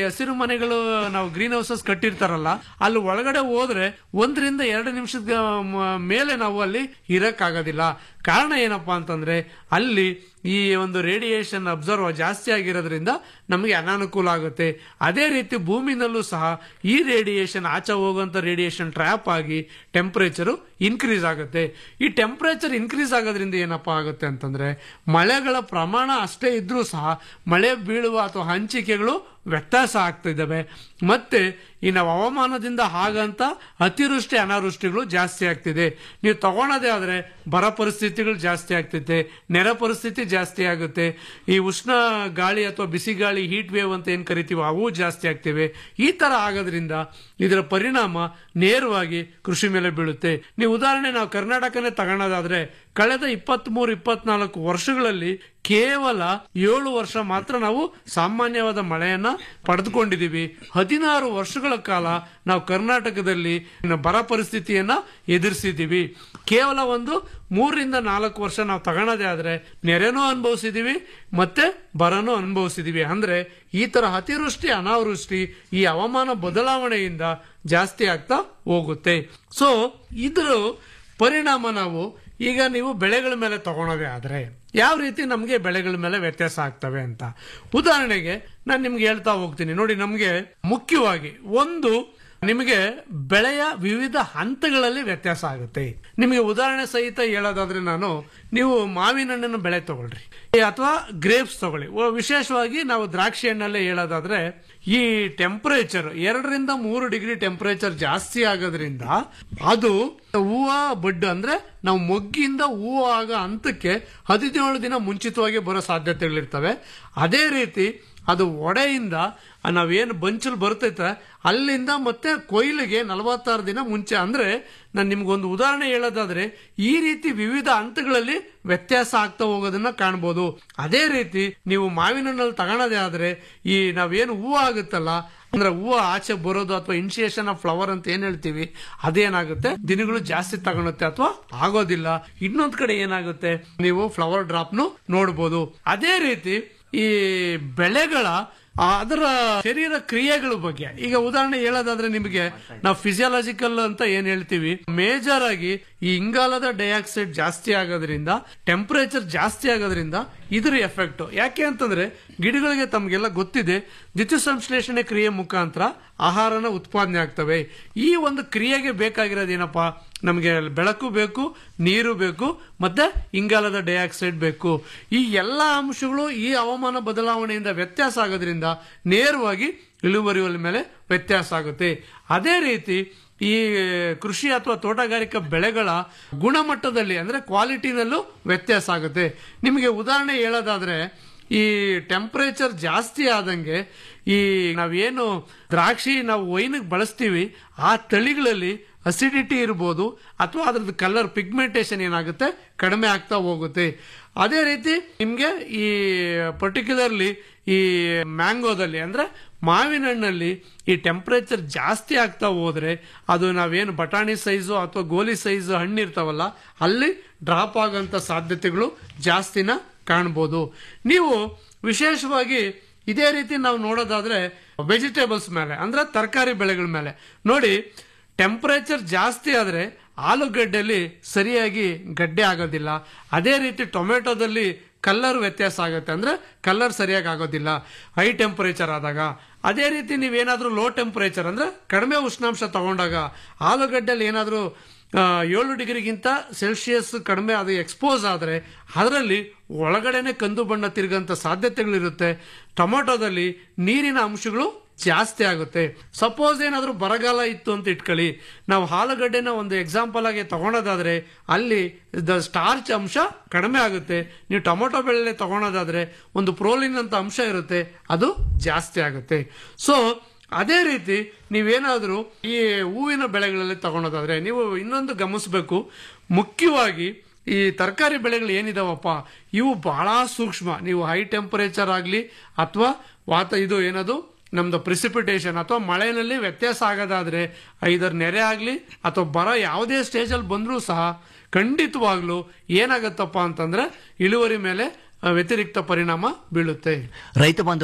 ಹಸಿರು ಮನೆಗಳು ನಾವು ಗ್ರೀನ್ ಹೌಸಸ್ ಕಟ್ಟಿರ್ತಾರಲ್ಲ ಅಲ್ಲಿ ಒಳಗಡೆ ಹೋದ್ರೆ ಒಂದರಿಂದ ಎರಡು ನಿಮಿಷದ ಮ- ಮೇಲೆ ನಾವು ಅಲ್ಲಿ ಇರಕ್ಕಾಗೋದಿಲ್ಲ ಕಾರಣ ಏನಪ್ಪಾ ಅಂತಂದ್ರೆ ಅಲ್ಲಿ ಈ ಒಂದು ರೇಡಿಯೇಷನ್ ಅಬ್ಸರ್ವ್ ಜಾಸ್ತಿ ಆಗಿರೋದ್ರಿಂದ ನಮಗೆ ಅನಾನುಕೂಲ ಆಗುತ್ತೆ ಅದೇ ರೀತಿ ಭೂಮಿನಲ್ಲೂ ಸಹ ಈ ರೇಡಿಯೇಷನ್ ಆಚೆ ಹೋಗುವಂತ ರೇಡಿಯೇಷನ್ ಟ್ರ್ಯಾಪ್ ಆಗಿ ಟೆಂಪರೇಚರು ಇನ್ಕ್ರೀಸ್ ಆಗುತ್ತೆ ಈ ಟೆಂಪರೇಚರ್ ಇನ್ಕ್ರೀಸ್ ಆಗೋದ್ರಿಂದ ಏನಪ್ಪಾ ಆಗುತ್ತೆ ಅಂತಂದ್ರೆ ಮಳೆಗಳ ಪ್ರಮಾಣ ಅಷ್ಟೇ ಇದ್ರೂ ಸಹ ಮಳೆ ಬೀಳುವ ಅಥವಾ ಹಂಚಿಕೆಗಳು ವ್ಯತ್ಯಾಸ ಆಗ್ತಿದ್ದಾವೆ ಮತ್ತೆ ಈ ನಾವು ಹವಾಮಾನದಿಂದ ಹಾಗಂತ ಅತಿವೃಷ್ಟಿ ಅನಾವೃಷ್ಟಿಗಳು ಜಾಸ್ತಿ ಆಗ್ತಿದೆ ನೀವು ತಗೊಳೋದೇ ಆದ್ರೆ ಬರ ಪರಿಸ್ಥಿತಿಗಳು ಜಾಸ್ತಿ ಆಗ್ತೈತೆ ನೆರೆ ಪರಿಸ್ಥಿತಿ ಜಾಸ್ತಿ ಆಗುತ್ತೆ ಈ ಉಷ್ಣ ಗಾಳಿ ಅಥವಾ ಬಿಸಿ ಗಾಳಿ ಹೀಟ್ ವೇವ್ ಅಂತ ಏನ್ ಕರಿತೀವೋ ಅವು ಜಾಸ್ತಿ ಆಗ್ತಿವೆ ಈ ತರ ಆಗೋದ್ರಿಂದ ಇದರ ಪರಿಣಾಮ ನೇರವಾಗಿ ಕೃಷಿ ಮೇಲೆ ಬೀಳುತ್ತೆ ನೀವು ಉದಾಹರಣೆ ನಾವು ಕರ್ನಾಟಕನೇ ತಗೊಳೋದಾದ್ರೆ ಕಳೆದ ಇಪ್ಪತ್ತ್ ಮೂರು ಇಪ್ಪತ್ನಾಲ್ಕು ವರ್ಷಗಳಲ್ಲಿ ಕೇವಲ ಏಳು ವರ್ಷ ಮಾತ್ರ ನಾವು ಸಾಮಾನ್ಯವಾದ ಮಳೆಯನ್ನ ಪಡೆದುಕೊಂಡಿದ್ದೀವಿ ಹದಿನಾರು ವರ್ಷಗಳ ಕಾಲ ನಾವು ಕರ್ನಾಟಕದಲ್ಲಿ ಬರ ಪರಿಸ್ಥಿತಿಯನ್ನ ಎದುರಿಸಿದ್ದೀವಿ ಕೇವಲ ಒಂದು ಮೂರರಿಂದ ನಾಲ್ಕು ವರ್ಷ ನಾವು ತಗೊಳೋದೇ ಆದ್ರೆ ನೆರೆನೂ ಅನುಭವಿಸಿದೀವಿ ಮತ್ತೆ ಬರನೂ ಅನುಭವಿಸಿದೀವಿ ಅಂದ್ರೆ ಈ ತರ ಅತಿವೃಷ್ಟಿ ಅನಾವೃಷ್ಟಿ ಈ ಹವಾಮಾನ ಬದಲಾವಣೆಯಿಂದ ಜಾಸ್ತಿ ಆಗ್ತಾ ಹೋಗುತ್ತೆ ಸೊ ಇದ್ರ ಪರಿಣಾಮ ನಾವು ಈಗ ನೀವು ಬೆಳೆಗಳ ಮೇಲೆ ತಗೊಳೋದೇ ಆದ್ರೆ ಯಾವ ರೀತಿ ನಮಗೆ ಬೆಳೆಗಳ ಮೇಲೆ ವ್ಯತ್ಯಾಸ ಆಗ್ತವೆ ಅಂತ ಉದಾಹರಣೆಗೆ ನಾನು ನಿಮ್ಗೆ ಹೇಳ್ತಾ ಹೋಗ್ತೀನಿ ನೋಡಿ ನಮಗೆ ಮುಖ್ಯವಾಗಿ ಒಂದು ನಿಮಗೆ ಬೆಳೆಯ ವಿವಿಧ ಹಂತಗಳಲ್ಲಿ ವ್ಯತ್ಯಾಸ ಆಗುತ್ತೆ ನಿಮಗೆ ಉದಾಹರಣೆ ಸಹಿತ ಹೇಳೋದಾದ್ರೆ ನಾನು ನೀವು ಮಾವಿನ ಹಣ್ಣಿನ ಬೆಳೆ ತಗೊಳ್ರಿ ಅಥವಾ ಗ್ರೇಪ್ಸ್ ತಗೊಳ್ಳಿ ಓ, ವಿಶೇಷವಾಗಿ ನಾವು ದ್ರಾಕ್ಷಿ ಹಣ್ಣಲ್ಲೇ ಹೇಳೋದಾದ್ರೆ ಈ ಟೆಂಪರೇಚರ್ ಎರಡರಿಂದ ಮೂರು ಡಿಗ್ರಿ ಟೆಂಪರೇಚರ್ ಜಾಸ್ತಿ ಆಗೋದ್ರಿಂದ ಅದು ಹೂವ ಬಡ್ಡು ಅಂದ್ರೆ ನಾವು ಮೊಗ್ಗಿಂದ ಹೂವು ಆಗೋ ಹಂತಕ್ಕೆ ಹದಿನೇಳು ದಿನ ಮುಂಚಿತವಾಗಿ ಬರೋ ಸಾಧ್ಯತೆಗಳಿರ್ತವೆ ಅದೇ ರೀತಿ ಅದು ಒಡೆಯಿಂದ ಆ ನಾವೇನು ಬಂಚಲ್ ಬರ್ತೈತೆ ಅಲ್ಲಿಂದ ಮತ್ತೆ ಕೊಯ್ಲಿಗೆ ನಲವತ್ತಾರು ದಿನ ಮುಂಚೆ ಅಂದ್ರೆ ನಾನು ನಿಮ್ಗೊಂದು ಉದಾಹರಣೆ ಹೇಳೋದಾದ್ರೆ ಈ ರೀತಿ ವಿವಿಧ ಹಂತಗಳಲ್ಲಿ ವ್ಯತ್ಯಾಸ ಆಗ್ತಾ ಹೋಗೋದನ್ನ ಕಾಣ್ಬೋದು ಅದೇ ರೀತಿ ನೀವು ಮಾವಿನ ಹಣ್ಣಲ್ಲಿ ತಗೊಳೋದೇ ಆದ್ರೆ ಈ ನಾವೇನು ಹೂವು ಆಗುತ್ತಲ್ಲ ಅಂದ್ರೆ ಹೂವು ಆಚೆ ಬರೋದು ಅಥವಾ ಇನಿಷಿಯೇಷನ್ ಆಫ್ ಫ್ಲವರ್ ಅಂತ ಏನ್ ಹೇಳ್ತೀವಿ ಅದೇನಾಗುತ್ತೆ ದಿನಗಳು ಜಾಸ್ತಿ ತಗೊಳುತ್ತೆ ಅಥವಾ ಆಗೋದಿಲ್ಲ ಇನ್ನೊಂದ್ ಕಡೆ ಏನಾಗುತ್ತೆ ನೀವು ಫ್ಲವರ್ ಡ್ರಾಪ್ನು ನೋಡ್ಬೋದು ಅದೇ ರೀತಿ ಈ ಬೆಳೆಗಳ ಆ, ಅದರ ಶರೀರ ಕ್ರಿಯೆಗಳ ಬಗ್ಗೆ ಈಗ ಉದಾಹರಣೆ ಹೇಳೋದಾದ್ರೆ ನಿಮಗೆ ನಾವು ಫಿಸಿಯಾಲಜಿಕಲ್ ಅಂತ ಏನ್ ಹೇಳ್ತೀವಿ ಮೇಜರ್ ಆಗಿ ಈ ಇಂಗಾಲದ ಡೈಆಕ್ಸೈಡ್ ಜಾಸ್ತಿ ಆಗೋದ್ರಿಂದ ಟೆಂಪರೇಚರ್ ಜಾಸ್ತಿ ಆಗೋದ್ರಿಂದ ಇದ್ರ ಎಫೆಕ್ಟ್ ಯಾಕೆ ಅಂತಂದ್ರೆ ಗಿಡಗಳಿಗೆ ತಮ್ಗೆಲ್ಲ ಗೊತ್ತಿದೆ ದ್ಯುತಿ ಸಂಶ್ಲೇಷಣೆ ಕ್ರಿಯೆ ಮುಖಾಂತರ ಆಹಾರನ ಉತ್ಪಾದನೆ ಆಗ್ತವೆ ಈ ಒಂದು ಕ್ರಿಯೆಗೆ ಬೇಕಾಗಿರೋದೇನಪ್ಪಾ ನಮಗೆ ಬೆಳಕು ಬೇಕು ನೀರು ಬೇಕು ಮತ್ತೆ ಇಂಗಾಲದ ಡೈಆಕ್ಸೈಡ್ ಬೇಕು ಈ ಎಲ್ಲ ಅಂಶಗಳು ಈ ಹವಾಮಾನ ಬದಲಾವಣೆಯಿಂದ ವ್ಯತ್ಯಾಸ ಆಗೋದ್ರಿಂದ ನೇರವಾಗಿ ಇಳುವರಿ ಮೇಲೆ ವ್ಯತ್ಯಾಸ ಆಗುತ್ತೆ ಅದೇ ರೀತಿ ಈ ಕೃಷಿ ಅಥವಾ ತೋಟಗಾರಿಕಾ ಬೆಳೆಗಳ ಗುಣಮಟ್ಟದಲ್ಲಿ ಅಂದ್ರೆ ಕ್ವಾಲಿಟಿನಲ್ಲೂ ವ್ಯತ್ಯಾಸ ಆಗುತ್ತೆ ನಿಮಗೆ ಉದಾಹರಣೆ ಹೇಳೋದಾದ್ರೆ ಈ ಟೆಂಪರೇಚರ್ ಜಾಸ್ತಿ ಆದಂಗೆ ಈ ನಾವೇನು ದ್ರಾಕ್ಷಿ ನಾವು ವೈನಿಗೆ ಬಳಸ್ತೀವಿ ಆ ತಳಿಗಳಲ್ಲಿ ಅಸಿಡಿಟಿ ಇರ್ಬೋದು ಅಥವಾ ಅದ್ರದ್ದು ಕಲರ್ ಪಿಗ್ಮೆಂಟೇಷನ್ ಏನಾಗುತ್ತೆ ಕಡಿಮೆ ಆಗ್ತಾ ಹೋಗುತ್ತೆ ಅದೇ ರೀತಿ ನಿಮಗೆ ಈ ಪರ್ಟಿಕ್ಯುಲರ್ಲಿ ಈ ಮ್ಯಾಂಗೋದಲ್ಲಿ ಅಂದ್ರೆ ಮಾವಿನ ಹಣ್ಣಲ್ಲಿ ಈ ಟೆಂಪರೇಚರ್ ಜಾಸ್ತಿ ಆಗ್ತಾ ಹೋದ್ರೆ ಅದು ನಾವೇನು ಬಟಾಣಿ ಸೈಜು ಅಥವಾ ಗೋಲಿ ಸೈಜು ಹಣ್ಣು ಇರ್ತಾವಲ್ಲ ಅಲ್ಲಿ ಡ್ರಾಪ್ ಆಗೋಂಥ ಸಾಧ್ಯತೆಗಳು ಜಾಸ್ತಿನ ಕಾಣ್ಬೋದು ನೀವು ವಿಶೇಷವಾಗಿ ಇದೇ ರೀತಿ ನಾವು ನೋಡೋದಾದ್ರೆ ವೆಜಿಟೇಬಲ್ಸ್ ಮೇಲೆ ಅಂದ್ರೆ ತರಕಾರಿ ಬೆಳೆಗಳ ಮೇಲೆ ನೋಡಿ ಟೆಂಪರೇಚರ್ ಜಾಸ್ತಿ ಆದ್ರೆ ಆಲೂಗಡ್ಡೆಯಲ್ಲಿ ಸರಿಯಾಗಿ ಗಡ್ಡೆ ಆಗೋದಿಲ್ಲ ಅದೇ ರೀತಿ ಟೊಮೆಟೊದಲ್ಲಿ ಕಲರ್ ವ್ಯತ್ಯಾಸ ಆಗುತ್ತೆ ಅಂದ್ರೆ ಕಲರ್ ಸರಿಯಾಗಿ ಆಗೋದಿಲ್ಲ ಹೈ ಟೆಂಪರೇಚರ್ ಆದಾಗ ಅದೇ ರೀತಿ ನೀವೇನಾದ್ರೂ ಲೋ ಟೆಂಪರೇಚರ್ ಅಂದ್ರೆ ಕಡಿಮೆ ಉಷ್ಣಾಂಶ ತಗೊಂಡಾಗ ಆಲೂಗಡ್ಡೆಯಲ್ಲಿ ಏನಾದ್ರೂ ಆ, ಏಳು ಡಿಗ್ರಿಗಿಂತ ಸೆಲ್ಸಿಯಸ್ ಕಡಿಮೆ ಅದು ಎಕ್ಸ್ಪೋಸ್ ಆದರೆ ಅದರಲ್ಲಿ ಒಳಗಡೆನೆ ಕಂದು ಬಣ್ಣ ತಿರುಗಂತ ಸಾಧ್ಯತೆಗಳಿರುತ್ತೆ ಟೊಮೊಟೊದಲ್ಲಿ ನೀರಿನ ಅಂಶಗಳು ಜಾಸ್ತಿ ಆಗುತ್ತೆ ಸಪೋಸ್ ಏನಾದರೂ ಬರಗಾಲ ಇತ್ತು ಅಂತ ಇಟ್ಕೊಳ್ಳಿ ನಾವು ಆಲೂಗಡ್ಡೆನ ಒಂದು ಎಕ್ಸಾಂಪಲ್ ಆಗಿ ತಗೊಳೋದಾದ್ರೆ ಅಲ್ಲಿ ದ ಸ್ಟಾರ್ಚ್ ಅಂಶ ಕಡಿಮೆ ಆಗುತ್ತೆ ನೀವು ಟೊಮೊಟೊ ಬೆಳೆ ತಗೊಳೋದಾದ್ರೆ ಒಂದು ಪ್ರೋಲಿನ್ ಅಂತ ಅಂಶ ಇರುತ್ತೆ ಅದು ಜಾಸ್ತಿ ಆಗುತ್ತೆ ಸೊ ಅದೇ ರೀತಿ ನೀವೇನಾದರೂ ಈ ಹೂವಿನ ಬೆಳೆಗಳಲ್ಲಿ ತಗೊಳೋದಾದ್ರೆ ನೀವು ಇನ್ನೊಂದು ಗಮನಿಸಬೇಕು ಮುಖ್ಯವಾಗಿ ಈ ತರಕಾರಿ ಬೆಳೆಗಳು ಏನಿದಾವಪ್ಪ ಇವು ಬಹಳ ಸೂಕ್ಷ್ಮ ನೀವು ಹೈ ಟೆಂಪರೇಚರ್ ಆಗಲಿ ಅಥವಾ ವಾತ ಇದು ಏನದು ನಮ್ದು ಪ್ರಿಸಿಪಿಟೇಷನ್ ಅಥವಾ ಮಳೆಯಲ್ಲಿ ವ್ಯತ್ಯಾಸ ಆಗೋದಾದ್ರೆ ಇದರ ನೆರೆ ಆಗಲಿ ಅಥವಾ ಬರ ಯಾವುದೇ ಸ್ಟೇಜಲ್ಲಿ ಬಂದರೂ ಸಹ ಖಂಡಿತವಾಗ್ಲೂ ಏನಾಗತ್ತಪ್ಪ ಅಂತಂದ್ರೆ ಇಳುವರಿ ಮೇಲೆ ಆ, ವ್ಯತಿರಿಕ್ತ ಪರಿಣಾಮ ಬೀಳುತ್ತೆ ರೈತ ಬಾಂಧವರೇ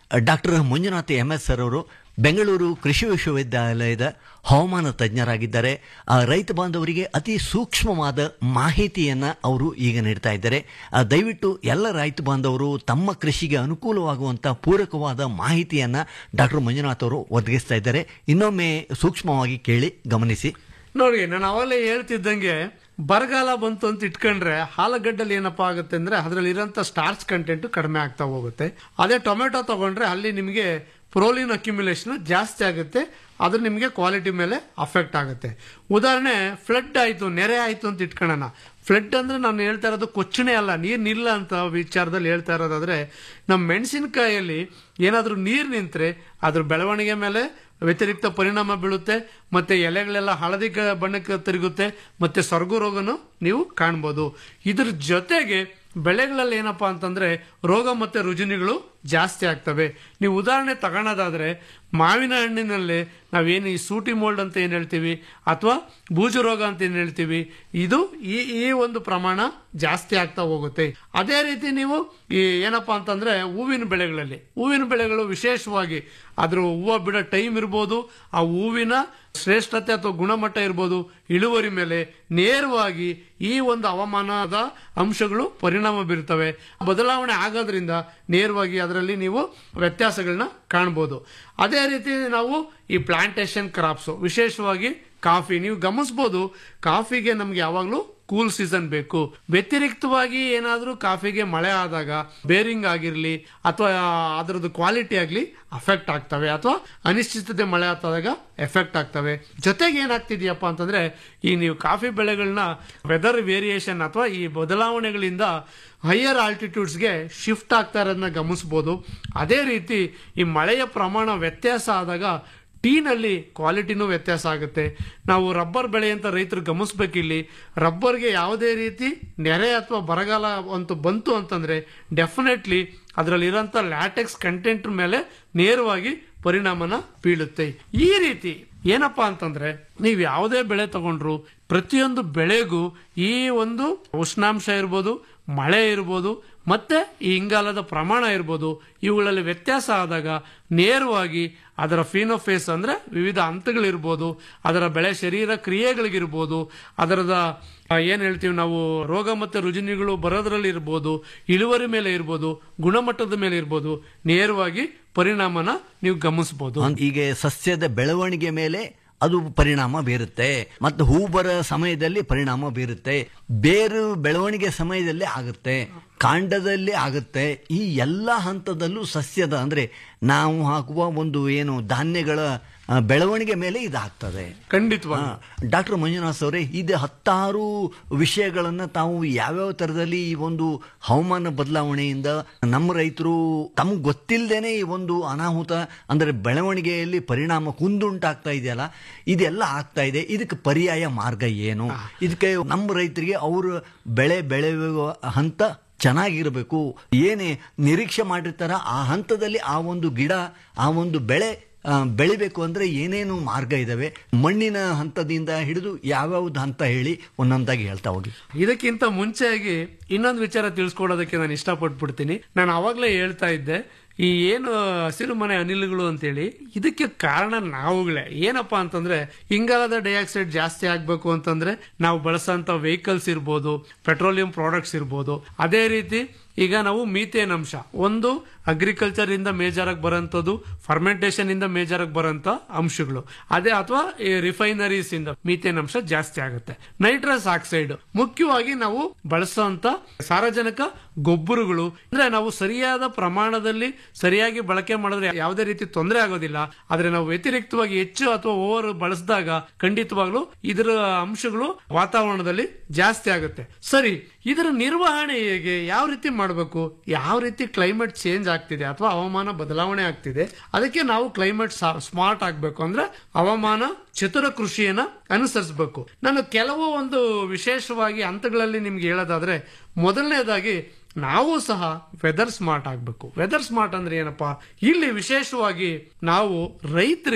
doctor Manjunath M S sir ಅವರು ಬೆಂಗಳೂರು ಕೃಷಿ ವಿಶ್ವವಿದ್ಯಾಲಯದ ಹವಾಮಾನ ತಜ್ಞರಾಗಿದ್ದಾರೆ ಆ, ರೈತ ಬಾಂಧವರಿಗೆ ಅತಿ ಸೂಕ್ಷ್ಮವಾದ ಮಾಹಿತಿಯನ್ನು ಅವರು ಈಗ ನೀಡ್ತಾ ಇದ್ದಾರೆ ಆ, ದಯವಿಟ್ಟು ಎಲ್ಲ ರೈತ ಬಾಂಧವರು ತಮ್ಮ ಕೃಷಿಗೆ ಅನುಕೂಲವಾಗುವಂಥ ಪೂರಕವಾದ ಮಾಹಿತಿಯನ್ನು ಡಾಕ್ಟರ್ ಮಂಜುನಾಥ್ ಅವರು ಒದಗಿಸ್ತಾ ಇದ್ದಾರೆ ಇನ್ನೊಮ್ಮೆ ಸೂಕ್ಷ್ಮವಾಗಿ ಕೇಳಿ ಗಮನಿಸಿ ನೋಡಿ ನಾನು ಅವಾಗಲೇ ಹೇಳ್ತಿದ್ದಂಗೆ ಬರಗಾಲ ಬಂತು ಅಂತ ಇಟ್ಕೊಂಡ್ರೆ ಆಲೂಗಡ್ಡಲ್ಲಿ ಏನಪ್ಪಾ ಆಗುತ್ತೆ ಅಂದ್ರೆ ಅದರಲ್ಲಿ ಇರೋಂಥ ಸ್ಟಾರ್ಚ್ ಕಂಟೆಂಟ್ ಕಡಿಮೆ ಆಗ್ತಾ ಹೋಗುತ್ತೆ ಅದೇ ಟೊಮೆಟೊ ತಗೊಂಡ್ರೆ ಅಲ್ಲಿ ನಿಮಗೆ ಪ್ರೋಲಿನ್ ಅಕ್ಯುಮುಲೇಷನ್ ಜಾಸ್ತಿ ಆಗುತ್ತೆ ಅದು ನಿಮಗೆ ಕ್ವಾಲಿಟಿ ಮೇಲೆ ಅಫೆಕ್ಟ್ ಆಗುತ್ತೆ ಉದಾಹರಣೆ ಫ್ಲಡ್ ಆಯಿತು ನೆರೆ ಆಯಿತು ಅಂತ ಇಟ್ಕೊಳ್ಳೋಣ ಫ್ಲಡ್ ಅಂದ್ರೆ ನಾನು ಹೇಳ್ತಾ ಇರೋದು ಕೊಚ್ಚಣೆ ಅಲ್ಲ ನೀರು ನಿಲ್ಲ ಅಂತ ವಿಚಾರದಲ್ಲಿ ಹೇಳ್ತಾ ಇರೋದಾದ್ರೆ ನಮ್ಮ ಮೆಣಸಿನಕಾಯಲ್ಲಿ ಏನಾದರೂ ನೀರು ನಿಂತರೆ ಅದ್ರ ಬೆಳವಣಿಗೆ ಮೇಲೆ ವ್ಯತಿರಿಕ್ತ ಪರಿಣಾಮ ಬೀಳುತ್ತೆ ಮತ್ತೆ ಎಲೆಗಳೆಲ್ಲ ಹಳದಿ ಕ- ಬಣ್ಣಕ್ಕೆ ತಿರುಗುತ್ತೆ ಮತ್ತೆ ಸೊರಗು ರೋಗನು ನೀವು ಕಾಣ್ಬೋದು ಇದ್ರ ಜೊತೆಗೆ ಬೆಳೆಗಳಲ್ಲಿ ಏನಪ್ಪಾ ಅಂತಂದ್ರೆ ರೋಗ ಮತ್ತೆ ರುಜಿನಿಗಳು ಜಾಸ್ತಿ ಆಗ್ತವೆ ನೀವು ಉದಾಹರಣೆ ತಗೊಳೋದಾದ್ರೆ ಮಾವಿನ ಹಣ್ಣಿನಲ್ಲಿ ನಾವೇನು ಈ ಸೂಟಿ ಮೋಲ್ಡ್ ಅಂತ ಏನು ಹೇಳ್ತೀವಿ ಅಥವಾ ಬೂಜು ರೋಗ ಅಂತ ಏನು ಹೇಳ್ತೀವಿ ಇದು ಈ ಈ ಒಂದು ಪ್ರಮಾಣ ಜಾಸ್ತಿ ಆಗ್ತಾ ಹೋಗುತ್ತೆ ಅದೇ ರೀತಿ ನೀವು ಈ ಏನಪ್ಪಾ ಅಂತಂದ್ರೆ ಹೂವಿನ ಬೆಳೆಗಳಲ್ಲಿ ಹೂವಿನ ಬೆಳೆಗಳು ವಿಶೇಷವಾಗಿ ಅದ್ರ ಹೂವು ಬಿಡೋ ಟೈಮ್ ಇರ್ಬೋದು ಆ ಹೂವಿನ ಶ್ರೇಷ್ಠತೆ ಅಥವಾ ಗುಣಮಟ್ಟ ಇರ್ಬೋದು ಇಳುವರಿ ಮೇಲೆ ನೇರವಾಗಿ ಈ ಒಂದು ಹವಾಮಾನದ ಅಂಶಗಳು ಪರಿಣಾಮ ಬೀರ್ತವೆ ಬದಲಾವಣೆ ಆಗೋದ್ರಿಂದ ನೇರವಾಗಿ ಅದರಲ್ಲಿ ನೀವು ವ್ಯತ್ಯಾಸಗಳನ್ನ ಕಾಣ್ಬೋದು ಅದೇ ರೀತಿ ನಾವು ಈ ಪ್ಲಾಂಟೇಶನ್ ಕ್ರಾಪ್ಸ್ ವಿಶೇಷವಾಗಿ ಕಾಫಿ ನೀವು ಗಮನಿಸ್ಬೋದು ಕಾಫಿಗೆ ನಮ್ಗೆ ಯಾವಾಗಲೂ ಕೂಲ್ ಸೀಸನ್ ಬೇಕು ವ್ಯತಿರಿಕ್ತವಾಗಿ ಏನಾದರೂ ಕಾಫಿಗೆ ಮಳೆ ಆದಾಗ ಬೇರಿಂಗ್ ಆಗಿರಲಿ ಅಥವಾ ಅದರದ್ದು ಕ್ವಾಲಿಟಿ ಆಗಲಿ ಅಫೆಕ್ಟ್ ಆಗ್ತವೆ ಅಥವಾ ಅನಿಶ್ಚಿತತೆ ಮಳೆ ಆದಾಗ ಎಫೆಕ್ಟ್ ಆಗ್ತವೆ ಜೊತೆಗೆ ಏನಾಗ್ತಿದೆಯಪ್ಪ ಅಂತಂದ್ರೆ ಈ ನೀವು ಕಾಫಿ ಬೆಳೆಗಳನ್ನ ವೆದರ್ ವೇರಿಯೇಷನ್ ಅಥವಾ ಈ ಬದಲಾವಣೆಗಳಿಂದ ಹೈಯರ್ ಆಲ್ಟಿಟ್ಯೂಡ್ಸ್ಗೆ ಶಿಫ್ಟ್ ಆಗ್ತಾ ಇರೋದನ್ನ ಗಮನಿಸ್ಬೋದು ಅದೇ ರೀತಿ ಈ ಮಳೆಯ ಪ್ರಮಾಣ ವ್ಯತ್ಯಾಸ ಆದಾಗ ಟೀನಲ್ಲಿ ಕ್ವಾಲಿಟಿನೂ ವ್ಯತ್ಯಾಸ ಆಗುತ್ತೆ ನಾವು ರಬ್ಬರ್ ಬೆಳೆ ಅಂತ ರೈತರು ಗಮನಿಸ್ಬೇಕಿಲ್ಲಿ ರಬ್ಬರ್ಗೆ ಯಾವುದೇ ರೀತಿ ನೆರೆ ಅಥವಾ ಬರಗಾಲ ಅಂತ ಬಂತು ಅಂತಂದ್ರೆ ಡೆಫಿನೆಟ್ಲಿ ಅದರಲ್ಲಿರೋಂಥ ಲ್ಯಾಟೆಕ್ಸ್ ಕಂಟೆಂಟ್ ಮೇಲೆ ನೇರವಾಗಿ ಪರಿಣಾಮನ ಬೀಳುತ್ತೆ ಈ ರೀತಿ ಏನಪ್ಪಾ ಅಂತಂದ್ರೆ ನೀವು ಯಾವುದೇ ಬೆಳೆ ತಗೊಂಡ್ರು ಪ್ರತಿಯೊಂದು ಬೆಳೆಗೂ ಈ ಒಂದು ಉಷ್ಣಾಂಶ ಇರ್ಬೋದು ಮಳೆ ಇರ್ಬೋದು ಮತ್ತೆ ಈ ಇಂಗಾಲದ ಪ್ರಮಾಣ ಇರ್ಬೋದು ಇವುಗಳಲ್ಲಿ ವ್ಯತ್ಯಾಸ ಆದಾಗ ನೇರವಾಗಿ ಅದರ ಫಿನೋಫೇಸ್ ಅಂದ್ರೆ ವಿವಿಧ ಹಂತಗಳಿರ್ಬೋದು ಅದರ ಬೆಳೆ ಶರೀರ ಕ್ರಿಯೆಗಳಿಗಿರ್ಬೋದು ಅದರದ ಆ, ಏನ್ ಹೇಳ್ತೀವಿ ನಾವು ರೋಗ ಮತ್ತು ರುಜಿನಿಗಳು ಬರೋದ್ರಲ್ಲಿ ಇರ್ಬೋದು ಇಳುವರಿ ಮೇಲೆ ಇರ್ಬೋದು ಗುಣಮಟ್ಟದ ಮೇಲೆ ಇರ್ಬೋದು ನೇರವಾಗಿ ಪರಿಣಾಮನ ನೀವು ಗಮನಿಸಬಹುದು ಅನ್- ಈಗ ಸಸ್ಯದ ಬೆಳವಣಿಗೆ ಮೇಲೆ ಅದು ಪರಿಣಾಮ ಬೀರುತ್ತೆ ಮತ್ತು ಹೂ ಬರೋ ಸಮಯದಲ್ಲಿ ಪರಿಣಾಮ ಬೀರುತ್ತೆ ಬೇರು ಬೆಳವಣಿಗೆ ಸಮಯದಲ್ಲಿ ಆಗುತ್ತೆ ಕಾಂಡದಲ್ಲಿ ಆಗುತ್ತೆ ಈ ಎಲ್ಲ ಹಂತದಲ್ಲೂ ಸಸ್ಯದ ಅಂದ್ರೆ ನಾವು ಹಾಕುವ ಒಂದು ಏನು ಧಾನ್ಯಗಳ ಆ, ಬೆಳವಣಿಗೆ ಮೇಲೆ ಇದಾಗ್ತದೆ ಖಂಡಿತವಾಗಿ ಡಾಕ್ಟರ್ ಮಂಜುನಾಥ್ ಅವರೇ ಇದು ಹತ್ತಾರು ವಿಷಯಗಳನ್ನು ತಾವು ಯಾವ್ಯಾವ ಥರದಲ್ಲಿ ಈ ಒಂದು ಹವಾಮಾನ ಬದಲಾವಣೆಯಿಂದ ನಮ್ಮ ರೈತರು ತಮಗೆ ಗೊತ್ತಿಲ್ಲದೇನೆ ಈ ಒಂದು ಅನಾಹುತ ಅಂದರೆ ಬೆಳವಣಿಗೆಯಲ್ಲಿ ಪರಿಣಾಮ ಕುಂದುಂಟಾಗ್ತಾ ಇದೆಯಲ್ಲ ಇದೆಲ್ಲ ಆಗ್ತಾ ಇದೆ ಇದಕ್ಕೆ ಪರ್ಯಾಯ ಮಾರ್ಗ ಏನು ಇದಕ್ಕೆ ನಮ್ಮ ರೈತರಿಗೆ ಅವರು ಬೆಳೆ ಬೆಳೆಯುವ ಹಂತ ಚೆನ್ನಾಗಿರಬೇಕು ಏನೇ ನಿರೀಕ್ಷೆ ಮಾಡಿರ್ತಾರ ಆ ಹಂತದಲ್ಲಿ ಆ ಒಂದು ಗಿಡ ಆ ಒಂದು ಬೆಳೆ ಆ, ಬೆಳಿಬೇಕು ಅಂದ್ರೆ ಏನೇನು ಮಾರ್ಗ ಇದಾವೆ ಮಣ್ಣಿನ ಹಂತದಿಂದ ಹಿಡಿದು ಯಾವ್ಯಾವ್ದು ಹಂತ ಹೇಳಿ ಒಂದೊಂದಾಗಿ ಹೇಳ್ತಾ ಹೋಗಿ ಇದಕ್ಕಿಂತ ಮುಂಚೆಯಾಗಿ ಇನ್ನೊಂದು ವಿಚಾರ ತಿಳಿಸ್ಕೊಡೋದಕ್ಕೆ ನಾನು ಇಷ್ಟಪಟ್ಬಿಡ್ತೀನಿ ನಾನು ಅವಾಗಲೇ ಹೇಳ್ತಾ ಇದ್ದೆ ಈ ಏನು ಹಸಿರು ಮನೆ ಅನಿಲಗಳು ಅಂತೇಳಿ ಇದಕ್ಕೆ ಕಾರಣ ನಾವುಗಳೇ ಏನಪ್ಪಾ ಅಂತಂದ್ರೆ ಇಂಗಾಲದ ಡೈಆಕ್ಸೈಡ್ ಜಾಸ್ತಿ ಆಗ್ಬೇಕು ಅಂತಂದ್ರೆ ನಾವು ಬಳಸೋಂಥ ವೆಹಿಕಲ್ಸ್ ಇರ್ಬೋದು ಪೆಟ್ರೋಲಿಯಂ ಪ್ರಾಡಕ್ಟ್ಸ್ ಇರ್ಬೋದು ಅದೇ ರೀತಿ ಈಗ ನಾವು ಮೀಥೇನ್ ಅಂಶ ಒಂದು ಅಗ್ರಿಕಲ್ಚರ್ ಇಂದ ಮೇಜರ್ ಆಗಿ ಬರೋಂಥದ್ದು ಫರ್ಮೆಂಟೇಷನ್ ಇಂದ ಮೇಜರ್ ಆಗಿ ಬರೋಂಥ ಅಂಶಗಳು ಅದೇ ಅಥವಾ ಈ ರಿಫೈನರೀಸ್ ಇಂದ ಮೀಥೇನ್ ಅಂಶ ಜಾಸ್ತಿ ಆಗುತ್ತೆ ನೈಟ್ರಸ್ ಆಕ್ಸೈಡ್ ಮುಖ್ಯವಾಗಿ ನಾವು ಬಳಸುವಂತ ಸಾರಜನಕ ಗೊಬ್ಬರಗಳು ಅಂದ್ರೆ ನಾವು ಸರಿಯಾದ ಪ್ರಮಾಣದಲ್ಲಿ ಸರಿಯಾಗಿ ಬಳಕೆ ಮಾಡಿದ್ರೆ ಯಾವುದೇ ರೀತಿ ತೊಂದರೆ ಆಗೋದಿಲ್ಲ ಆದ್ರೆ ನಾವು ವ್ಯತಿರಿಕ್ತವಾಗಿ ಹೆಚ್ಚು ಅಥವಾ ಓವರ್ ಬಳಸಿದಾಗ ಖಂಡಿತವಾಗ್ಲೂ ಇದರ ಅಂಶಗಳು ವಾತಾವರಣದಲ್ಲಿ ಜಾಸ್ತಿ ಆಗುತ್ತೆ ಸರಿ ಇದರ ನಿರ್ವಹಣೆ ಹೇಗೆ ಯಾವ ರೀತಿ ಮಾಡಬೇಕು ಯಾವ ರೀತಿ ಕ್ಲೈಮೇಟ್ ಚೇಂಜ್ ಆಗ್ತಿದೆ ಅಥವಾ ಹವಾಮಾನ ಬದಲಾವಣೆ ಆಗ್ತಿದೆ ಅದಕ್ಕೆ ನಾವು ಕ್ಲೈಮೇಟ್ ಸ್ಮಾರ್ಟ್ ಆಗ್ಬೇಕು ಅಂದ್ರೆ ಹವಾಮಾನ ಚತುರ ಕೃಷಿಯನ್ನ ಅನುಸರಿಸಬೇಕು ನಾನು ಕೆಲವು ಒಂದು ವಿಶೇಷವಾಗಿ ಹಂತಗಳಲ್ಲಿ ನಿಮ್ಗೆ ಹೇಳೋದಾದ್ರೆ ಮೊದಲನೇದಾಗಿ ನಾವು ಸಹ ವೆದರ್ ಸ್ಮಾರ್ಟ್ ಆಗಬೇಕು ವೆದರ್ ಸ್ಮಾರ್ಟ್ ಅಂದ್ರೆ ಏನಪ್ಪಾ ಇಲ್ಲಿ ವಿಶೇಷವಾಗಿ ನಾವು ರೈತರಿಗೆ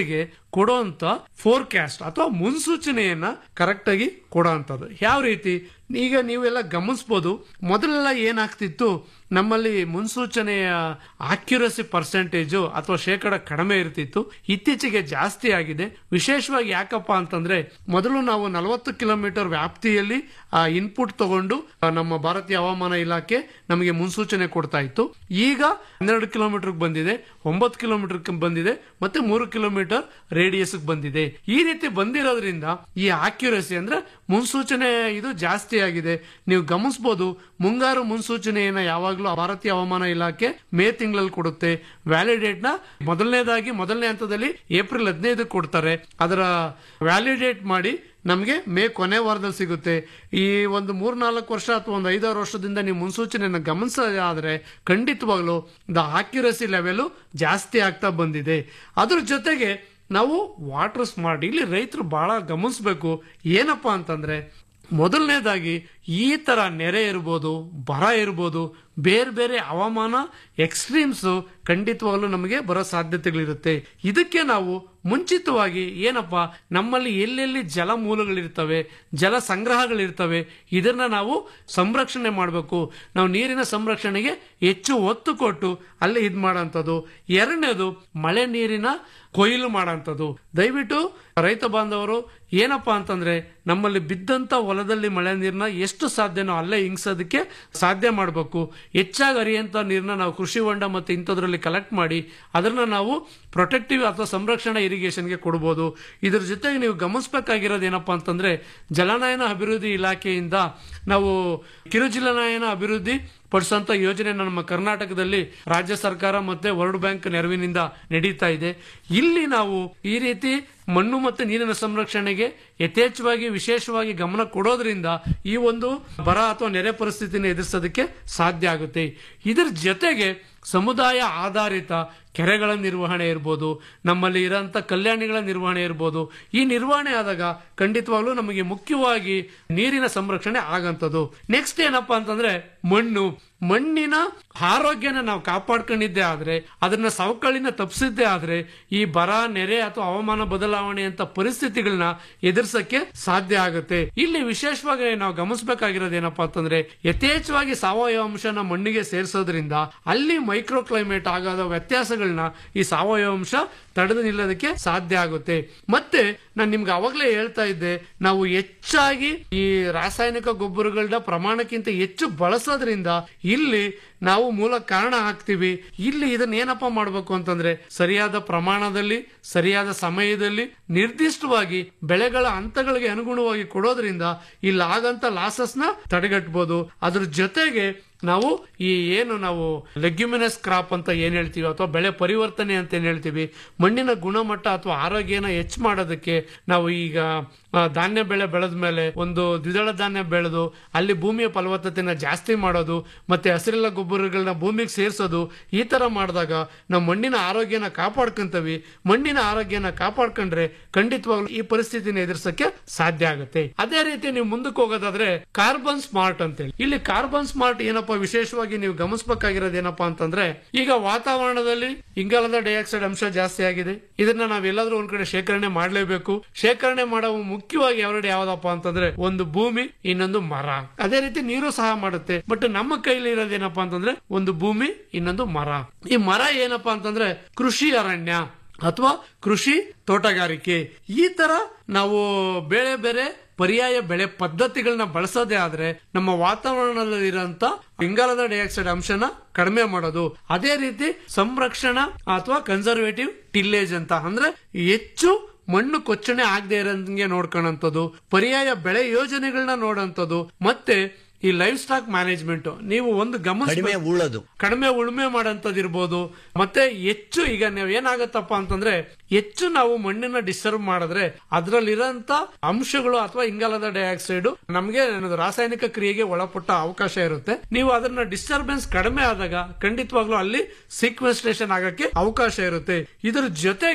ಕೊಡುವಂತ ಫೋರ್ಕಾಸ್ಟ್ ಅಥವಾ ಮುನ್ಸೂಚನೆಯನ್ನ ಕರೆಕ್ಟ್ ಆಗಿ ಕೊಡುವಂಥದ್ದು ಯಾವ ರೀತಿ ಈಗ ನೀವೆಲ್ಲ ಗಮನಿಸ್ಬೋದು ಮೊದಲೆಲ್ಲ ಏನಾಗ್ತಿತ್ತು ನಮ್ಮಲ್ಲಿ ಮುನ್ಸೂಚನೆಯ ಆಕ್ಯುರಸಿ ಪರ್ಸೆಂಟೇಜು ಅಥವಾ ಶೇಕಡ ಕಡಿಮೆ ಇರ್ತಿತ್ತು ಇತ್ತೀಚೆಗೆ ಜಾಸ್ತಿ ಆಗಿದೆ ವಿಶೇಷವಾಗಿ ಯಾಕಪ್ಪ ಅಂತಂದ್ರೆ ಮೊದಲು ನಾವು ನಲವತ್ತು ಕಿಲೋಮೀಟರ್ ವ್ಯಾಪ್ತಿಯಲ್ಲಿ ಆ ಇನ್ಪುಟ್ ತಗೊಂಡು ಆ, ನಮ್ಮ ಭಾರತೀಯ ಹವಾಮಾನ ಇಲಾಖೆ ನಮಗೆ ಮುನ್ಸೂಚನೆ ಕೊಡ್ತಾ ಇತ್ತು ಈಗ ಹನ್ನೆರಡು ಕಿಲೋಮೀಟರ್ ಬಂದಿದೆ ಒಂಬತ್ತು ಕಿಲೋಮೀಟರ್ ಬಂದಿದೆ ಮತ್ತೆ ಮೂರು ಕಿಲೋಮೀಟರ್ ರೇಡಿಯಸ್ ಬಂದಿದೆ ಈ ರೀತಿ ಬಂದಿರೋದ್ರಿಂದ ಈ ಆಕ್ಯುರಸಿ ಅಂದ್ರೆ ಮುನ್ಸೂಚನೆ ಇದು ಜಾಸ್ತಿ ಆಗಿದೆ ನೀವು ಗಮನಿಸಬಹುದು ಮುಂಗಾರು ಮುನ್ಸೂಚನೆಯನ್ನ ಯಾವಾಗಲೂ ಭಾರತೀಯ ಹವಾಮಾನ ಇಲಾಖೆ ಮೇ ತಿಂಗಳಲ್ಲಿ ಕೊಡುತ್ತೆ ವ್ಯಾಲಿಡೇಟ್ ನ ಮೊದಲನೇದಾಗಿ ಮೊದಲನೇ ಹಂತದಲ್ಲಿ ಏಪ್ರಿಲ್ ಹದಿನೈದು ಕೊಡ್ತಾರೆ ಅದರ ವ್ಯಾಲಿಡೇಟ್ ಮಾಡಿ ನಮಗೆ ಮೇ ಕೊನೆ ವಾರದಲ್ಲಿ ಸಿಗುತ್ತೆ ಈ ಒಂದು ಮೂರ್ನಾಲ್ಕು ವರ್ಷ ಅಥವಾ ಒಂದು ಐದಾರು ವರ್ಷದಿಂದ ನೀವು ಮುನ್ಸೂಚನೆಯನ್ನು ಗಮನಿಸೋದಾದ್ರೆ ಖಂಡಿತವಾಗ್ಲೂ ದ ಆಕ್ಯುರಸಿ ಲೆವೆಲ್ ಜಾಸ್ತಿ ಆಗ್ತಾ ಬಂದಿದೆ ಅದ್ರ ಜೊತೆಗೆ ನಾವು ವಾಟರ್ ಸ್ಮಾರ್ಟ್ ಇಲ್ಲಿ ರೈತರು ಬಹಳ ಗಮನಿಸಬೇಕು ಏನಪ್ಪಾ ಅಂತಂದ್ರೆ ಮೊದಲನೇದಾಗಿ ಈ ತರ ನೆರೆ ಇರ್ಬೋದು ಬರ ಇರ್ಬೋದು ಬೇರೆ ಬೇರೆ ಹವಾಮಾನ ಎಕ್ಸ್ಟ್ರೀಮ್ಸ್ ಖಂಡಿತವಾಗ್ಲೂ ನಮಗೆ ಬರೋ ಸಾಧ್ಯತೆಗಳಿರುತ್ತೆ ಇದಕ್ಕೆ ನಾವು ಮುಂಚಿತವಾಗಿ ಏನಪ್ಪ ನಮ್ಮಲ್ಲಿ ಎಲ್ಲೆಲ್ಲಿ ಜಲ ಮೂಲಗಳಿರ್ತವೆ ಜಲ ಸಂಗ್ರಹಗಳಿರ್ತವೆ ಇದನ್ನ ನಾವು ಸಂರಕ್ಷಣೆ ಮಾಡಬೇಕು ನಾವು ನೀರಿನ ಸಂರಕ್ಷಣೆಗೆ ಹೆಚ್ಚು ಒತ್ತು ಕೊಟ್ಟು ಅಲ್ಲಿ ಇದು ಮಾಡೋಂಥದ್ದು ಎರಡನೇದು ಮಳೆ ನೀರಿನ ಕೊಯ್ಲು ಮಾಡೋಂಥದ್ದು ದಯವಿಟ್ಟು ರೈತ ಬಾಂಧವರು ಏನಪ್ಪಾ ಅಂತಂದ್ರೆ ನಮ್ಮಲ್ಲಿ ಬಿದ್ದಂತ ಹೊಲದಲ್ಲಿ ಮಳೆ ನೀರನ್ನ ಎಷ್ಟು ಸಾಧ್ಯನೋ ಅಲ್ಲೇ ಹಿಂಗ್ಸೋದಕ್ಕೆ ಸಾಧ್ಯ ಮಾಡಬೇಕು ಹೆಚ್ಚಾಗಿ ಹರಿಯಂತ ನೀರನ್ನ ನಾವು ಕೃಷಿ ಹೊಂಡ ಮತ್ತೆ ಇಂಥದ್ರಲ್ಲಿ ಕಲೆಕ್ಟ್ ಮಾಡಿ ಅದನ್ನ ನಾವು ಪ್ರೊಟೆಕ್ಟಿವ್ ಅಥವಾ ಸಂರಕ್ಷಣಾ ಇರಿಗೇಷನ್ಗೆ ಕೊಡ್ಬೋದು ಇದ್ರ ಜೊತೆಗೆ ನೀವು ಗಮನಿಸಬೇಕಾಗಿರೋದು ಏನಪ್ಪಾ ಅಂತಂದ್ರೆ ಜಲನಯನ ಅಭಿವೃದ್ಧಿ ಇಲಾಖೆಯಿಂದ ನಾವು ಕಿರು ಜಲನಯನ ಅಭಿವೃದ್ಧಿ ಪಡಿಸುವಂತ ಯೋಜನೆ ನಮ್ಮ ಕರ್ನಾಟಕದಲ್ಲಿ ರಾಜ್ಯ ಸರ್ಕಾರ ಮತ್ತೆ ವರ್ಲ್ಡ್ ಬ್ಯಾಂಕ್ ನೆರವಿನಿಂದ ನಡೀತಾ ಇದೆ ಇಲ್ಲಿ ನಾವು ಈ ರೀತಿ ಮಣ್ಣು ಮತ್ತು ನೀರಿನ ಸಂರಕ್ಷಣೆಗೆ ಯಥೇಚ್ಛವಾಗಿ ವಿಶೇಷವಾಗಿ ಗಮನ ಕೊಡೋದ್ರಿಂದ ಈ ಒಂದು ಬರ ಅಥವಾ ನೆರೆ ಪರಿಸ್ಥಿತಿನ ಎದುರಿಸೋದಕ್ಕೆ ಸಾಧ್ಯ ಆಗುತ್ತೆ ಇದರ ಜೊತೆಗೆ ಸಮುದಾಯ ಆಧಾರಿತ ಕೆರೆಗಳ ನಿರ್ವಹಣೆ ಇರ್ಬೋದು ನಮ್ಮಲ್ಲಿ ಇರೋಂಥ ಕಲ್ಯಾಣಿಗಳ ನಿರ್ವಹಣೆ ಇರ್ಬೋದು ಈ ನಿರ್ವಹಣೆ ಆದಾಗ ಖಂಡಿತವಾಗ್ಲೂ ನಮಗೆ ಮುಖ್ಯವಾಗಿ ನೀರಿನ ಸಂರಕ್ಷಣೆ ಆಗಂಥದ್ದು ನೆಕ್ಸ್ಟ್ ಏನಪ್ಪಾ ಅಂತಂದ್ರೆ ಮಣ್ಣು ಮಣ್ಣಿನ ಆರೋಗ್ಯನ ನಾವು ಕಾಪಾಡ್ಕೊಂಡಿದ್ದೇ ಆದ್ರೆ ಅದನ್ನ ಸವಕಳಿನ ತಪ್ಪಿಸಿದ್ದೇ ಆದ್ರೆ ಈ ಬರ ನೆರೆ ಅಥವಾ ಹವಾಮಾನ ಬದಲಾವಣೆ ಅಂತ ಪರಿಸ್ಥಿತಿಗಳನ್ನ ಎದುರಿಸಕ್ಕೆ ಸಾಧ್ಯ ಆಗುತ್ತೆ ಇಲ್ಲಿ ವಿಶೇಷವಾಗಿ ನಾವು ಗಮನಿಸಬೇಕಾಗಿರೋದು ಏನಪ್ಪಾ ಅಂತಂದ್ರೆ ಯಥೇಚ್ಛವಾಗಿ ಸಾವಯವ ಅಂಶನ ಮಣ್ಣಿಗೆ ಸೇರಿಸೋದ್ರಿಂದ ಅಲ್ಲಿ ಮೈಕ್ರೋ ಕ್ಲೈಮೇಟ್ ಆಗೋದ ವ್ಯತ್ಯಾಸಗಳನ್ನ ಈ ಸಾವಯವ ಅಂಶ ತಡೆದು ನಿಲ್ಲೋದಕ್ಕೆ ಸಾಧ್ಯ ಆಗುತ್ತೆ ಮತ್ತೆ ನಾನು ನಿಮ್ಗೆ ಅವಾಗಲೇ ಹೇಳ್ತಾ ಇದ್ದೆ ನಾವು ಹೆಚ್ಚಾಗಿ ಈ ರಾಸಾಯನಿಕ ಗೊಬ್ಬರಗಳನ್ನ ಪ್ರಮಾಣಕ್ಕಿಂತ ಹೆಚ್ಚು ಬಳಸೋದ್ರಿಂದ ಇಲ್ಲಿ ನಾವು ಮೂಲ ಕಾರಣ ಹಾಕ್ತಿವಿ ಇಲ್ಲಿ ಇದನ್ನ ಏನಪ್ಪಾ ಮಾಡಬೇಕು ಅಂತಂದ್ರೆ ಸರಿಯಾದ ಪ್ರಮಾಣದಲ್ಲಿ ಸರಿಯಾದ ಸಮಯದಲ್ಲಿ ನಿರ್ದಿಷ್ಟವಾಗಿ ಬೆಳೆಗಳ ಹಂತಗಳಿಗೆ ಅನುಗುಣವಾಗಿ ಕೊಡೋದ್ರಿಂದ ಇಲ್ಲಿ ಆಗಂತ ಲಾಸಸ್ ನ ತಡೆಗಟ್ಟಬಹುದು ಅದ್ರ ಜೊತೆಗೆ ನಾವು ಈ ಏನು ನಾವು ಲೆಗ್ಯುಮಿನಸ್ ಕ್ರಾಪ್ ಅಂತ ಏನ್ ಹೇಳ್ತೀವಿ ಅಥವಾ ಬೆಳೆ ಪರಿವರ್ತನೆ ಅಂತ ಏನ್ ಹೇಳ್ತೀವಿ ಮಣ್ಣಿನ ಗುಣಮಟ್ಟ ಅಥವಾ ಆರೋಗ್ಯನ ಹೆಚ್ಚು ಮಾಡೋದಕ್ಕೆ ನಾವು ಈಗ ಆ, ಧಾನ್ಯ ಬೆಳೆ ಬೆಳೆದ ಮೇಲೆ ಒಂದು ದ್ವಿದಳ ಧಾನ್ಯ ಬೆಳೆದು ಅಲ್ಲಿ ಭೂಮಿಯ ಫಲವತ್ತತೆನ ಜಾಸ್ತಿ ಮಾಡೋದು ಮತ್ತೆ ಹಸಿರೆಲ್ಲ ಗೊಬ್ಬರಗಳನ್ನ ಭೂಮಿಗೆ ಸೇರಿಸೋದು ಈ ತರ ಮಾಡಿದಾಗ ನಾವು ಮಣ್ಣಿನ ಆರೋಗ್ಯನ ಕಾಪಾಡ್ಕೊಂತೀವಿ ಮಣ್ಣಿನ ಆರೋಗ್ಯನ ಕಾಪಾಡ್ಕೊಂಡ್ರೆ ಖಂಡಿತವಾಗ್ಲೂ ಈ ಪರಿಸ್ಥಿತಿನ ಎದುರಿಸಕ್ಕೆ ಸಾಧ್ಯ ಆಗುತ್ತೆ ಅದೇ ರೀತಿ ನೀವು ಮುಂದಕ್ಕೆ ಹೋಗೋದಾದ್ರೆ ಕಾರ್ಬನ್ ಸ್ಮಾರ್ಟ್ ಅಂತೇಳಿ ಇಲ್ಲಿ ಕಾರ್ಬನ್ ಸ್ಮಾರ್ಟ್ ಏನಪ್ಪಾ ವಿಶೇಷವಾಗಿ ನೀವು ಗಮನಿಸಬೇಕಾಗಿರೋದು ಏನಪ್ಪಾ ಅಂತಂದ್ರೆ ಈಗ ವಾತಾವರಣದಲ್ಲಿ ಇಂಗಾಲದ ಡೈಆಕ್ಸೈಡ್ ಅಂಶ ಜಾಸ್ತಿ ಆಗಿದೆ ಇದನ್ನ ನಾವೆಲ್ಲಾದ್ರೂ ಒಂದ್ ಕಡೆ ಶೇಖರಣೆ ಮಾಡಲೇಬೇಕು ಶೇಖರಣೆ ಮಾಡೋ ಮುಖ್ಯವಾಗಿ ಎರಡು ಯಾವ್ದಪ್ಪ ಅಂತಂದ್ರೆ ಒಂದು ಭೂಮಿ ಇನ್ನೊಂದು ಮರ ಅದೇ ರೀತಿ ನೀರು ಸಹ ಮಾಡುತ್ತೆ ಬಟ್ ನಮ್ಮ ಕೈಲಿ ಇರೋದೇನಪ್ಪಾ ಅಂತಂದ್ರೆ ಒಂದು ಭೂಮಿ ಇನ್ನೊಂದು ಮರ ಈ ಮರ ಏನಪ್ಪಾ ಅಂತಂದ್ರೆ ಕೃಷಿ ಅರಣ್ಯ ಅಥವಾ ಕೃಷಿ ತೋಟಗಾರಿಕೆ ಈ ತರ ನಾವು ಬೇರೆ ಬೇರೆ ಪರ್ಯಾಯ ಬೆಳೆ ಪದ್ಧತಿಗಳನ್ನ ಬಳಸೋದೇ ಆದ್ರೆ ನಮ್ಮ ವಾತಾವರಣದಲ್ಲಿರೋಂತ ಇಂಗಾಲದ ಡೈಆಕ್ಸೈಡ್ ಅಂಶನ ಕಡಿಮೆ ಮಾಡೋದು ಅದೇ ರೀತಿ ಸಂರಕ್ಷಣಾ ಅಥವಾ ಕನ್ಸರ್ವೇಟಿವ್ ಟಿಲ್ಲೇಜ್ ಅಂತ ಅಂದ್ರೆ ಹೆಚ್ಚು ಮಣ್ಣು ಕೊಚ್ಚಣೆ ಆಗದೆ ಇರೋಂಗೆ ನೋಡ್ಕೊಳ್ಳೋಂಥದ್ದು ಪರ್ಯಾಯ ಬೆಳೆ ಯೋಜನೆಗಳನ್ನ ನೋಡೋಂಥದ್ದು ಮತ್ತೆ ಈ ಲೈಫ್ ಸ್ಟಾಕ್ ಮ್ಯಾನೇಜ್ಮೆಂಟ್ ನೀವು ಒಂದು ಗಮನ ಕಡಿಮೆ ಉಳ್ಳೋದು ಕಡಿಮೆ ಉಳುಮೆ ಮಾಡೋಂಥದ್ದು ಇರ್ಬೋದು ಮತ್ತೆ ಹೆಚ್ಚು ಈಗ ನೀವು ಏನಾಗತ್ತಪ್ಪ ಅಂತಂದ್ರೆ ಹೆಚ್ಚು ನಾವು ಮಣ್ಣನ್ನ ಡಿಸ್ಟರ್ಬ್ ಮಾಡಿದ್ರೆ ಅದರಲ್ಲಿರೋಂತ ಅಂಶಗಳು ಅಥವಾ ಇಂಗಾಲದ ಡೈಆಕ್ಸೈಡ್ ನಮಗೆ ಏನದು ರಾಸಾಯನಿಕ ಕ್ರಿಯೆಗೆ ಒಳಪಟ್ಟ ಅವಕಾಶ ಇರುತ್ತೆ ನೀವು ಅದನ್ನ ಡಿಸ್ಟರ್ಬೆನ್ಸ್ ಕಡಿಮೆ ಆದಾಗ ಖಂಡಿತವಾಗ್ಲೂ ಅಲ್ಲಿ ಸೀಕ್ವೆಸ್ಟ್ರೇಷನ್ ಆಗಕ್ಕೆ ಅವಕಾಶ ಇರುತ್ತೆ ಇದ್ರ ಜೊತೆಗೆ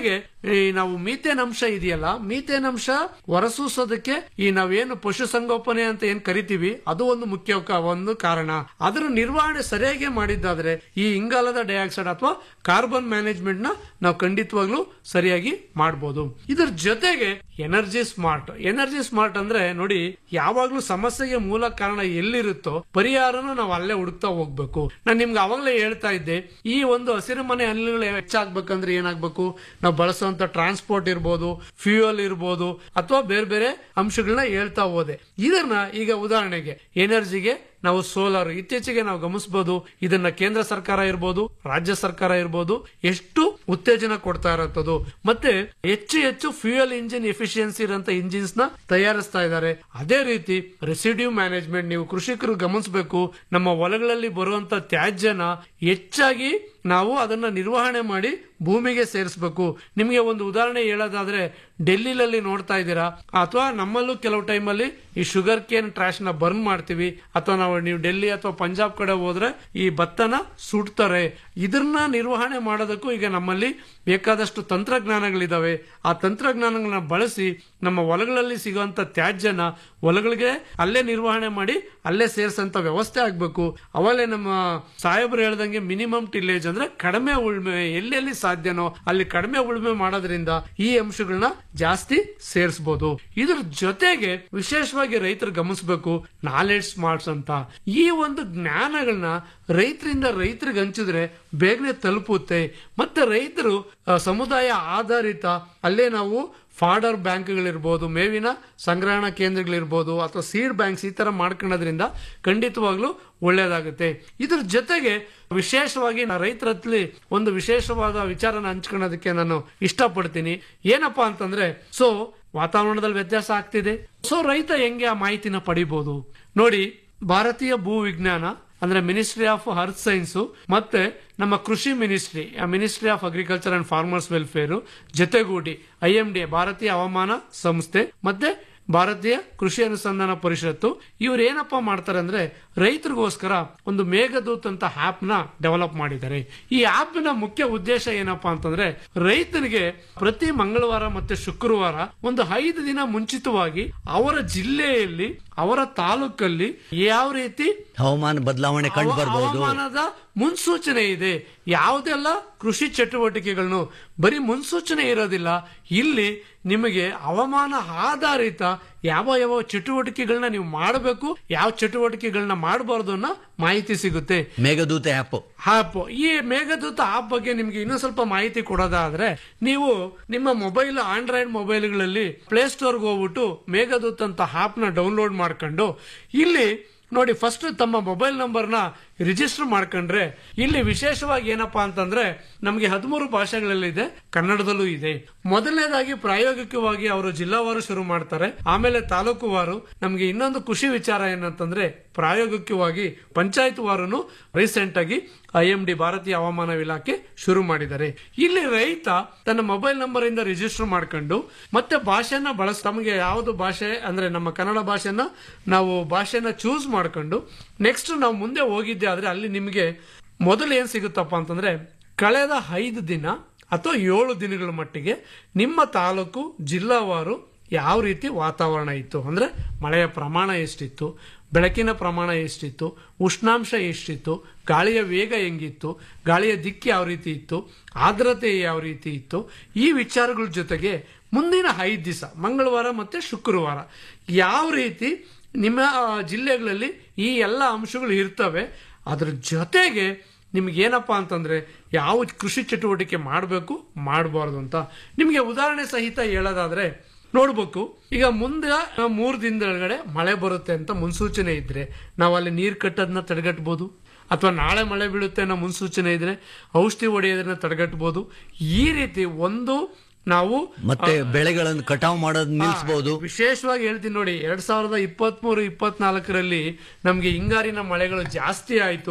ಈ ನಾವು ಮೀಥೇನ್ ಅಂಶ ಇದೆಯಲ್ಲ ಮೀಥೇನ್ ಅಂಶ ಹೊರಸೂಸೋದಕ್ಕೆ ಈ ನಾವೇನು ಪಶುಸಂಗೋಪನೆ ಅಂತ ಏನ್ ಕರಿತೀವಿ ಅದು ಒಂದು ಮುಖ್ಯ ಕ- ಒಂದು ಕಾರಣ ಅದರ ನಿರ್ವಹಣೆ ಸರಿಯಾಗಿ ಮಾಡಿದ್ದಾದ್ರೆ ಈ ಇಂಗಾಲದ ಡೈಆಕ್ಸೈಡ್ ಅಥವಾ ಕಾರ್ಬನ್ ಮ್ಯಾನೇಜ್ಮೆಂಟ್ ನ ನಾವು ಖಂಡಿತವಾಗ್ಲೂ ಸರಿಯಾಗಿ ಮಾಡಬಹುದು ಇದ್ರ ಜೊತೆಗೆ ಎನರ್ಜಿ ಸ್ಮಾರ್ಟ್ ಎನರ್ಜಿ ಸ್ಮಾರ್ಟ್ ಅಂದ್ರೆ ನೋಡಿ ಯಾವಾಗ್ಲೂ ಸಮಸ್ಯೆಗೆ ಮೂಲ ಕಾರಣ ಎಲ್ಲಿರುತ್ತೋ ಪರಿಹಾರನ ನಾವು ಅಲ್ಲೇ ಹುಡುಕ್ತಾ ಹೋಗ್ಬೇಕು ನಾನು ನಿಮ್ಗೆ ಅವಾಗಲೇ ಹೇಳ್ತಾ ಇದ್ದೆ ಈ ಒಂದು ಹಸಿರುಮನೆ ಅನಿಲಗಳು ಹೆಚ್ಚಾಗ್ಬೇಕಂದ್ರೆ ಏನಾಗ್ಬೇಕು ನಾವು ಬಳಸುವಂತ ಟ್ರಾನ್ಸ್ಪೋರ್ಟ್ ಇರ್ಬೋದು ಫ್ಯೂಯಲ್ ಇರ್ಬೋದು ಅಥವಾ ಬೇರೆ ಬೇರೆ ಅಂಶಗಳನ್ನ ಹೇಳ್ತಾ ಹೋದೆ ಇದನ್ನ ಈಗ ಉದಾಹರಣೆಗೆ ಎನರ್ಜಿಗೆ ನಾವು ಸೋಲಾರ್ ಇತ್ತೀಚೆಗೆ ನಾವು ಗಮನಿಸಬಹುದು ಇದನ್ನ ಕೇಂದ್ರ ಸರ್ಕಾರ ಇರ್ಬೋದು ರಾಜ್ಯ ಸರ್ಕಾರ ಇರ್ಬೋದು ಎಷ್ಟು ಉತ್ತೇಜನ ಕೊಡ್ತಾ ಇರತ್ತದು ಮತ್ತೆ ಹೆಚ್ಚು ಹೆಚ್ಚು ಫ್ಯೂಯಲ್ ಇಂಜಿನ್ ಎಫಿಷಿಯನ್ಸಿ ಇರೋಂತ ಇಂಜಿನ್ಸ್ ನ ತಯಾರಿಸ್ತಾ ಇದ್ದಾರೆ ಅದೇ ರೀತಿ ರೆಸಿಡ್ಯೂ ಮ್ಯಾನೇಜ್ಮೆಂಟ್ ನೀವು ಕೃಷಿಕರು ಗಮನಿಸಬೇಕು ನಮ್ಮ ಹೊಲಗಳಲ್ಲಿ ಬರುವಂತ ತ್ಯಾಜ್ಯನ ಹೆಚ್ಚಾಗಿ ನಾವು ಅದನ್ನ ನಿರ್ವಹಣೆ ಮಾಡಿ ಭೂಮಿಗೆ ಸೇರಿಸಬೇಕು ನಿಮಗೆ ಒಂದು ಉದಾಹರಣೆ ಹೇಳೋದಾದ್ರೆ ಡೆಲ್ಲಿನಲ್ಲಿ ನೋಡ್ತಾ ಇದ್ದೀರಾ ಅಥವಾ ನಮ್ಮಲ್ಲೂ ಕೆಲವು ಟೈಮಲ್ಲಿ ಈ ಶುಗರ್ ಕೇನ್ ಟ್ರಾಶ್ ನ ಬರ್ನ್ ಮಾಡ್ತೀವಿ ಅಥವಾ ನಾವು ನೀವು ಡೆಲ್ಲಿ ಅಥವಾ ಪಂಜಾಬ್ ಕಡೆ ಹೋದ್ರೆ ಈ ಭತ್ತನ ಸುಡ್ತಾರೆ ಇದನ್ನ ನಿರ್ವಹಣೆ ಮಾಡೋದಕ್ಕೂ ಈಗ ನಮ್ಮಲ್ಲಿ ಬೇಕಾದಷ್ಟು ತಂತ್ರಜ್ಞಾನಗಳಿದಾವೆ ಆ ತಂತ್ರಜ್ಞಾನಗಳನ್ನ ಬಳಸಿ ನಮ್ಮ ಹೊಲಗಳಲ್ಲಿ ಸಿಗುವಂತ ತ್ಯಾಜ್ಯನ ಹೊಲಗಳಿಗೆ ಅಲ್ಲೇ ನಿರ್ವಹಣೆ ಮಾಡಿ ಅಲ್ಲೇ ಸೇರ್ಸಂತ ವ್ಯವಸ್ಥೆ ಆಗ್ಬೇಕು ಅವಲ್ಲೇ ನಮ್ಮ ಸಾಹೇಬರು ಹೇಳ್ದಂಗೆ ಮಿನಿಮಮ್ ಟಿಲ್ಲೇಜ್ ಅಂದ್ರೆ ಕಡಿಮೆ ಉಳ್ಮೆ ಎಲ್ಲೆಲ್ಲಿ ಸಾಧ್ಯನೋ ಅಲ್ಲಿ ಕಡಿಮೆ ಉಳ್ಮೆ ಮಾಡೋದ್ರಿಂದ ಈ ಅಂಶಗಳನ್ನ ಜಾಸ್ತಿ ಸೇರಿಸಬಹುದು ಇದ್ರ ಜೊತೆಗೆ ವಿಶೇಷವಾಗಿ ರೈತರು ಗಮನಿಸಬೇಕು ನಾಲೆಡ್ಜ್ ಸ್ಮಾರ್ಟ್ಸ್ ಅಂತ ಈ ಒಂದು ಜ್ಞಾನಗಳನ್ನ ರೈತರಿಂದ ರೈತರಿಗೆ ಹಂಚಿದ್ರೆ ಬೇಗನೆ ತಲುಪುತ್ತೆ ಮತ್ತೆ ರೈತರು ಆ, ಸಮುದಾಯ ಆಧಾರಿತ ಅಲ್ಲೇ ನಾವು ಫಾಡರ್ ಬ್ಯಾಂಕ್ಗಳಿರ್ಬೋದು ಮೇವಿನ ಸಂಗ್ರಹಣಾ ಕೇಂದ್ರಗಳಿರ್ಬೋದು ಅಥವಾ ಸೀಡ್ ಬ್ಯಾಂಕ್ಸ್ ಈ ತರ ಮಾಡ್ಕೊಳ್ಳೋದ್ರಿಂದ ಖಂಡಿತವಾಗ್ಲೂ ಒಳ್ಳೇದಾಗುತ್ತೆ ಇದ್ರ ಜೊತೆಗೆ ವಿಶೇಷವಾಗಿ ನಾ ರೈತರ ಹತ್ಲಿ ಒಂದು ವಿಶೇಷವಾದ ವಿಚಾರನ ಹಂಚ್ಕೊಳ್ಳೋದಕ್ಕೆ ನಾನು ಇಷ್ಟಪಡ್ತೀನಿ ಏನಪ್ಪಾ ಅಂತಂದ್ರೆ ಸೊ ವಾತಾವರಣದಲ್ಲಿ ವ್ಯತ್ಯಾಸ ಆಗ್ತಿದೆ ಸೊ ರೈತ ಹೆಂಗೆ ಆ ಮಾಹಿತಿನ ಪಡಿಬಹುದು ನೋಡಿ ಭಾರತೀಯ ಭೂ ವಿಜ್ಞಾನ ಅಂದ್ರೆ ಮಿನಿಸ್ಟ್ರಿ ಆಫ್ ಅರ್ತ್ ಸೈನ್ಸ್ ಮತ್ತೆ ನಮ್ಮ ಕೃಷಿ ministry ministry of agriculture and farmers welfare ಜೊತೆಗೂಡಿ ಐ ಎಂ ಡಿ ಭಾರತೀಯ ಹವಾಮಾನ ಸಂಸ್ಥೆ ಮತ್ತೆ ಭಾರತೀಯ ಕೃಷಿ ಅನುಸಂಧಾನ ಪರಿಷತ್ತು ಇವ್ರು ಏನಪ್ಪಾ ಮಾಡ್ತಾರೆ ಅಂದ್ರೆ ರೈತರಿಗೋಸ್ಕರ ಒಂದು ಮೇಘದೂತ್ ಅಂತ ಆಪ್ ನ ಡೆವಲಪ್ ಮಾಡಿದ್ದಾರೆ ಈ ಆಪ್ ನ ಮುಖ್ಯ ಉದ್ದೇಶ ಏನಪ್ಪಾ ಅಂತಂದ್ರೆ ರೈತನಿಗೆ ಪ್ರತಿ ಮಂಗಳವಾರ ಮತ್ತೆ ಶುಕ್ರವಾರ ಒಂದು ಐದು ದಿನ ಮುಂಚಿತವಾಗಿ ಅವರ ಜಿಲ್ಲೆಯಲ್ಲಿ ಅವರ ತಾಲೂಕಲ್ಲಿ ಯಾವ ರೀತಿ ಹವಾಮಾನ ಬದಲಾವಣೆ ಕಂಡು ಹವ- ಬರ್ಬಹುದು ಹವಾಮಾನದ ಮುನ್ಸೂಚನೆ ಇದೆ ಯಾವುದೆಲ್ಲ ಕೃಷಿ ಚಟುವಟಿಕೆಗಳನ್ನು ಬರೀ ಮುನ್ಸೂಚನೆ ಇರೋದಿಲ್ಲ ಇಲ್ಲಿ ನಿಮಗೆ ಹವಾಮಾನ ಆಧಾರಿತ ಯಾವ ಯಾವ ಚಟುವಟಿಕೆಗಳನ್ನ ನೀವು ಮಾಡಬೇಕು ಯಾವ ಚಟುವಟಿಕೆಗಳನ್ನ ಮಾಡಬಾರ್ದು ಅನ್ನೋ ಮಾಹಿತಿ ಸಿಗುತ್ತೆ ಮೇಘದೂತ ಆ್ಯಪ್ ಆಪ್ ಈ ಮೇಘದೂತ ಆಪ್ ಬಗ್ಗೆ ನಿಮ್ಗೆ ಇನ್ನೂ ಸ್ವಲ್ಪ ಮಾಹಿತಿ ಕೊಡೋದಾದ್ರೆ ನೀವು ನಿಮ್ಮ ಮೊಬೈಲ್ ಆಂಡ್ರಾಯ್ಡ್ ಮೊಬೈಲ್ಗಳಲ್ಲಿ ಪ್ಲೇ ಸ್ಟೋರ್ಗೆ ಹೋಗ್ಬಿಟ್ಟು ಮೇಘದೂತ್ ಅಂತ ಆಪ್ ನ ಡೌನ್ಲೋಡ್ ಮಾಡ್ಕೊಂಡು ಇಲ್ಲಿ ನೋಡಿ ಫಸ್ಟ್ ತಮ್ಮ ಮೊಬೈಲ್ ನಂಬರ್ನ ರಿಜಿಸ್ಟರ್ ಮಾಡ್ಕೊಂಡ್ರೆ ಇಲ್ಲಿ ವಿಶೇಷವಾಗಿ ಏನಪ್ಪಾ ಅಂತಂದ್ರೆ ನಮಗೆ ಹದಿಮೂರು ಭಾಷೆಗಳಲ್ಲಿದೆ ಕನ್ನಡದಲ್ಲೂ ಇದೆ ಮೊದಲನೇದಾಗಿ ಪ್ರಾಯೋಗಿಕವಾಗಿ ಅವರು ಜಿಲ್ಲಾವಾರು ಶುರು ಮಾಡ್ತಾರೆ ಆಮೇಲೆ ತಾಲೂಕುವಾರು ನಮಗೆ ಇನ್ನೊಂದು ಖುಷಿ ವಿಚಾರ ಏನಂತಂದ್ರೆ ಪ್ರಾಯೋಗಿಕವಾಗಿ ಪಂಚಾಯತ್ ವಾರನು ರೀಸೆಂಟ್ ಆಗಿ ಐ ಎಂ ಡಿ ಭಾರತೀಯ ಹವಾಮಾನ ಇಲಾಖೆ ಶುರು ಮಾಡಿದ್ದಾರೆ ಇಲ್ಲಿ ರೈತ ತನ್ನ ಮೊಬೈಲ್ ನಂಬರ್ ಇಂದ ರಿಜಿಸ್ಟರ್ ಮಾಡ್ಕೊಂಡು ಮತ್ತೆ ಭಾಷೆನ ಬಳಸ್ ತಮಗೆ ಯಾವುದು ಭಾಷೆ ಅಂದ್ರೆ ನಮ್ಮ ಕನ್ನಡ ಭಾಷೆನ ನಾವು ಭಾಷೆನ ಚೂಸ್ ಮಾಡ್ಕೊಂಡು ನೆಕ್ಸ್ಟ್ ನಾವು ಮುಂದೆ ಹೋಗಿದ್ದೆ ಆದ್ರೆ ಅಲ್ಲಿ ನಿಮಗೆ ಮೊದಲು ಏನ್ ಸಿಗುತ್ತಪ್ಪ ಅಂತಂದ್ರೆ ಕಳೆದ ಐದು ದಿನ ಅಥವಾ ಏಳು ದಿನಗಳ ಮಟ್ಟಿಗೆ ನಿಮ್ಮ ತಾಲೂಕು ಜಿಲ್ಲಾವಾರು ಯಾವ ರೀತಿ ವಾತಾವರಣ ಇತ್ತು ಅಂದ್ರೆ ಮಳೆಯ ಪ್ರಮಾಣ ಎಷ್ಟಿತ್ತು ಬೆಳಕಿನ ಪ್ರಮಾಣ ಎಷ್ಟಿತ್ತು ಉಷ್ಣಾಂಶ ಎಷ್ಟಿತ್ತು ಗಾಳಿಯ ವೇಗ ಹೆಂಗಿತ್ತು ಗಾಳಿಯ ದಿಕ್ಕು ಯಾವ ರೀತಿ ಇತ್ತು ಆರ್ದ್ರತೆ ಯಾವ ರೀತಿ ಇತ್ತು ಈ ವಿಚಾರಗಳ ಜೊತೆಗೆ ಮುಂದಿನ ಐದು ದಿವಸ ಮಂಗಳವಾರ ಮತ್ತೆ ಶುಕ್ರವಾರ ಯಾವ ರೀತಿ ನಿಮ್ಮ ಆ, ಜಿಲ್ಲೆಗಳಲ್ಲಿ ಈ ಎಲ್ಲ ಅಂಶಗಳು ಇರ್ತವೆ ಅದ್ರ ಜೊತೆಗೆ ನಿಮ್ಗೆ ಏನಪ್ಪಾ ಅಂತಂದ್ರೆ ಯಾವ ಕೃಷಿ ಚಟುವಟಿಕೆ ಮಾಡಬೇಕು ಮಾಡಬಾರ್ದು ಅಂತ ನಿಮಗೆ ಉದಾಹರಣೆ ಸಹಿತ ಹೇಳೋದಾದ್ರೆ ನೋಡ್ಬೇಕು ಈಗ ಮುಂದೆ ಆ, ಮೂರ್ ದಿನದೊಳಗಡೆ ಮಳೆ ಬರುತ್ತೆ ಅಂತ ಮುನ್ಸೂಚನೆ ಇದ್ರೆ ನಾವು ಅಲ್ಲಿ ನೀರು ಕಟ್ಟೋದನ್ನ ತಡೆಗಟ್ಬೋದು ಅಥವಾ ನಾಳೆ ಮಳೆ ಬೀಳುತ್ತೆ ಅನ್ನೋ ಮುನ್ಸೂಚನೆ ಇದ್ರೆ ಔಷಧಿ ಹೊಡೆಯೋದನ್ನ ತಡೆಗಟ್ಬೋದು ಈ ರೀತಿ ಒಂದು ನಾವು ಮತ್ತೆ ಬೆಳೆಗಳನ್ನು ಕಟಾವು ಮಾಡೋದು ನಿಲ್ಲಿಸಬಹುದು ವಿಶೇಷವಾಗಿ ಹೇಳ್ತೀನಿ ನೋಡಿ ಎರಡ್ ಸಾವಿರದ ಇಪ್ಪತ್ತ್ ಮೂರು ಇಪ್ಪತ್ನಾಲ್ಕರಲ್ಲಿ ನಮ್ಗೆ ಹಿಂಗಾರಿನ ಮಳೆಗಳು ಜಾಸ್ತಿ ಆಯ್ತು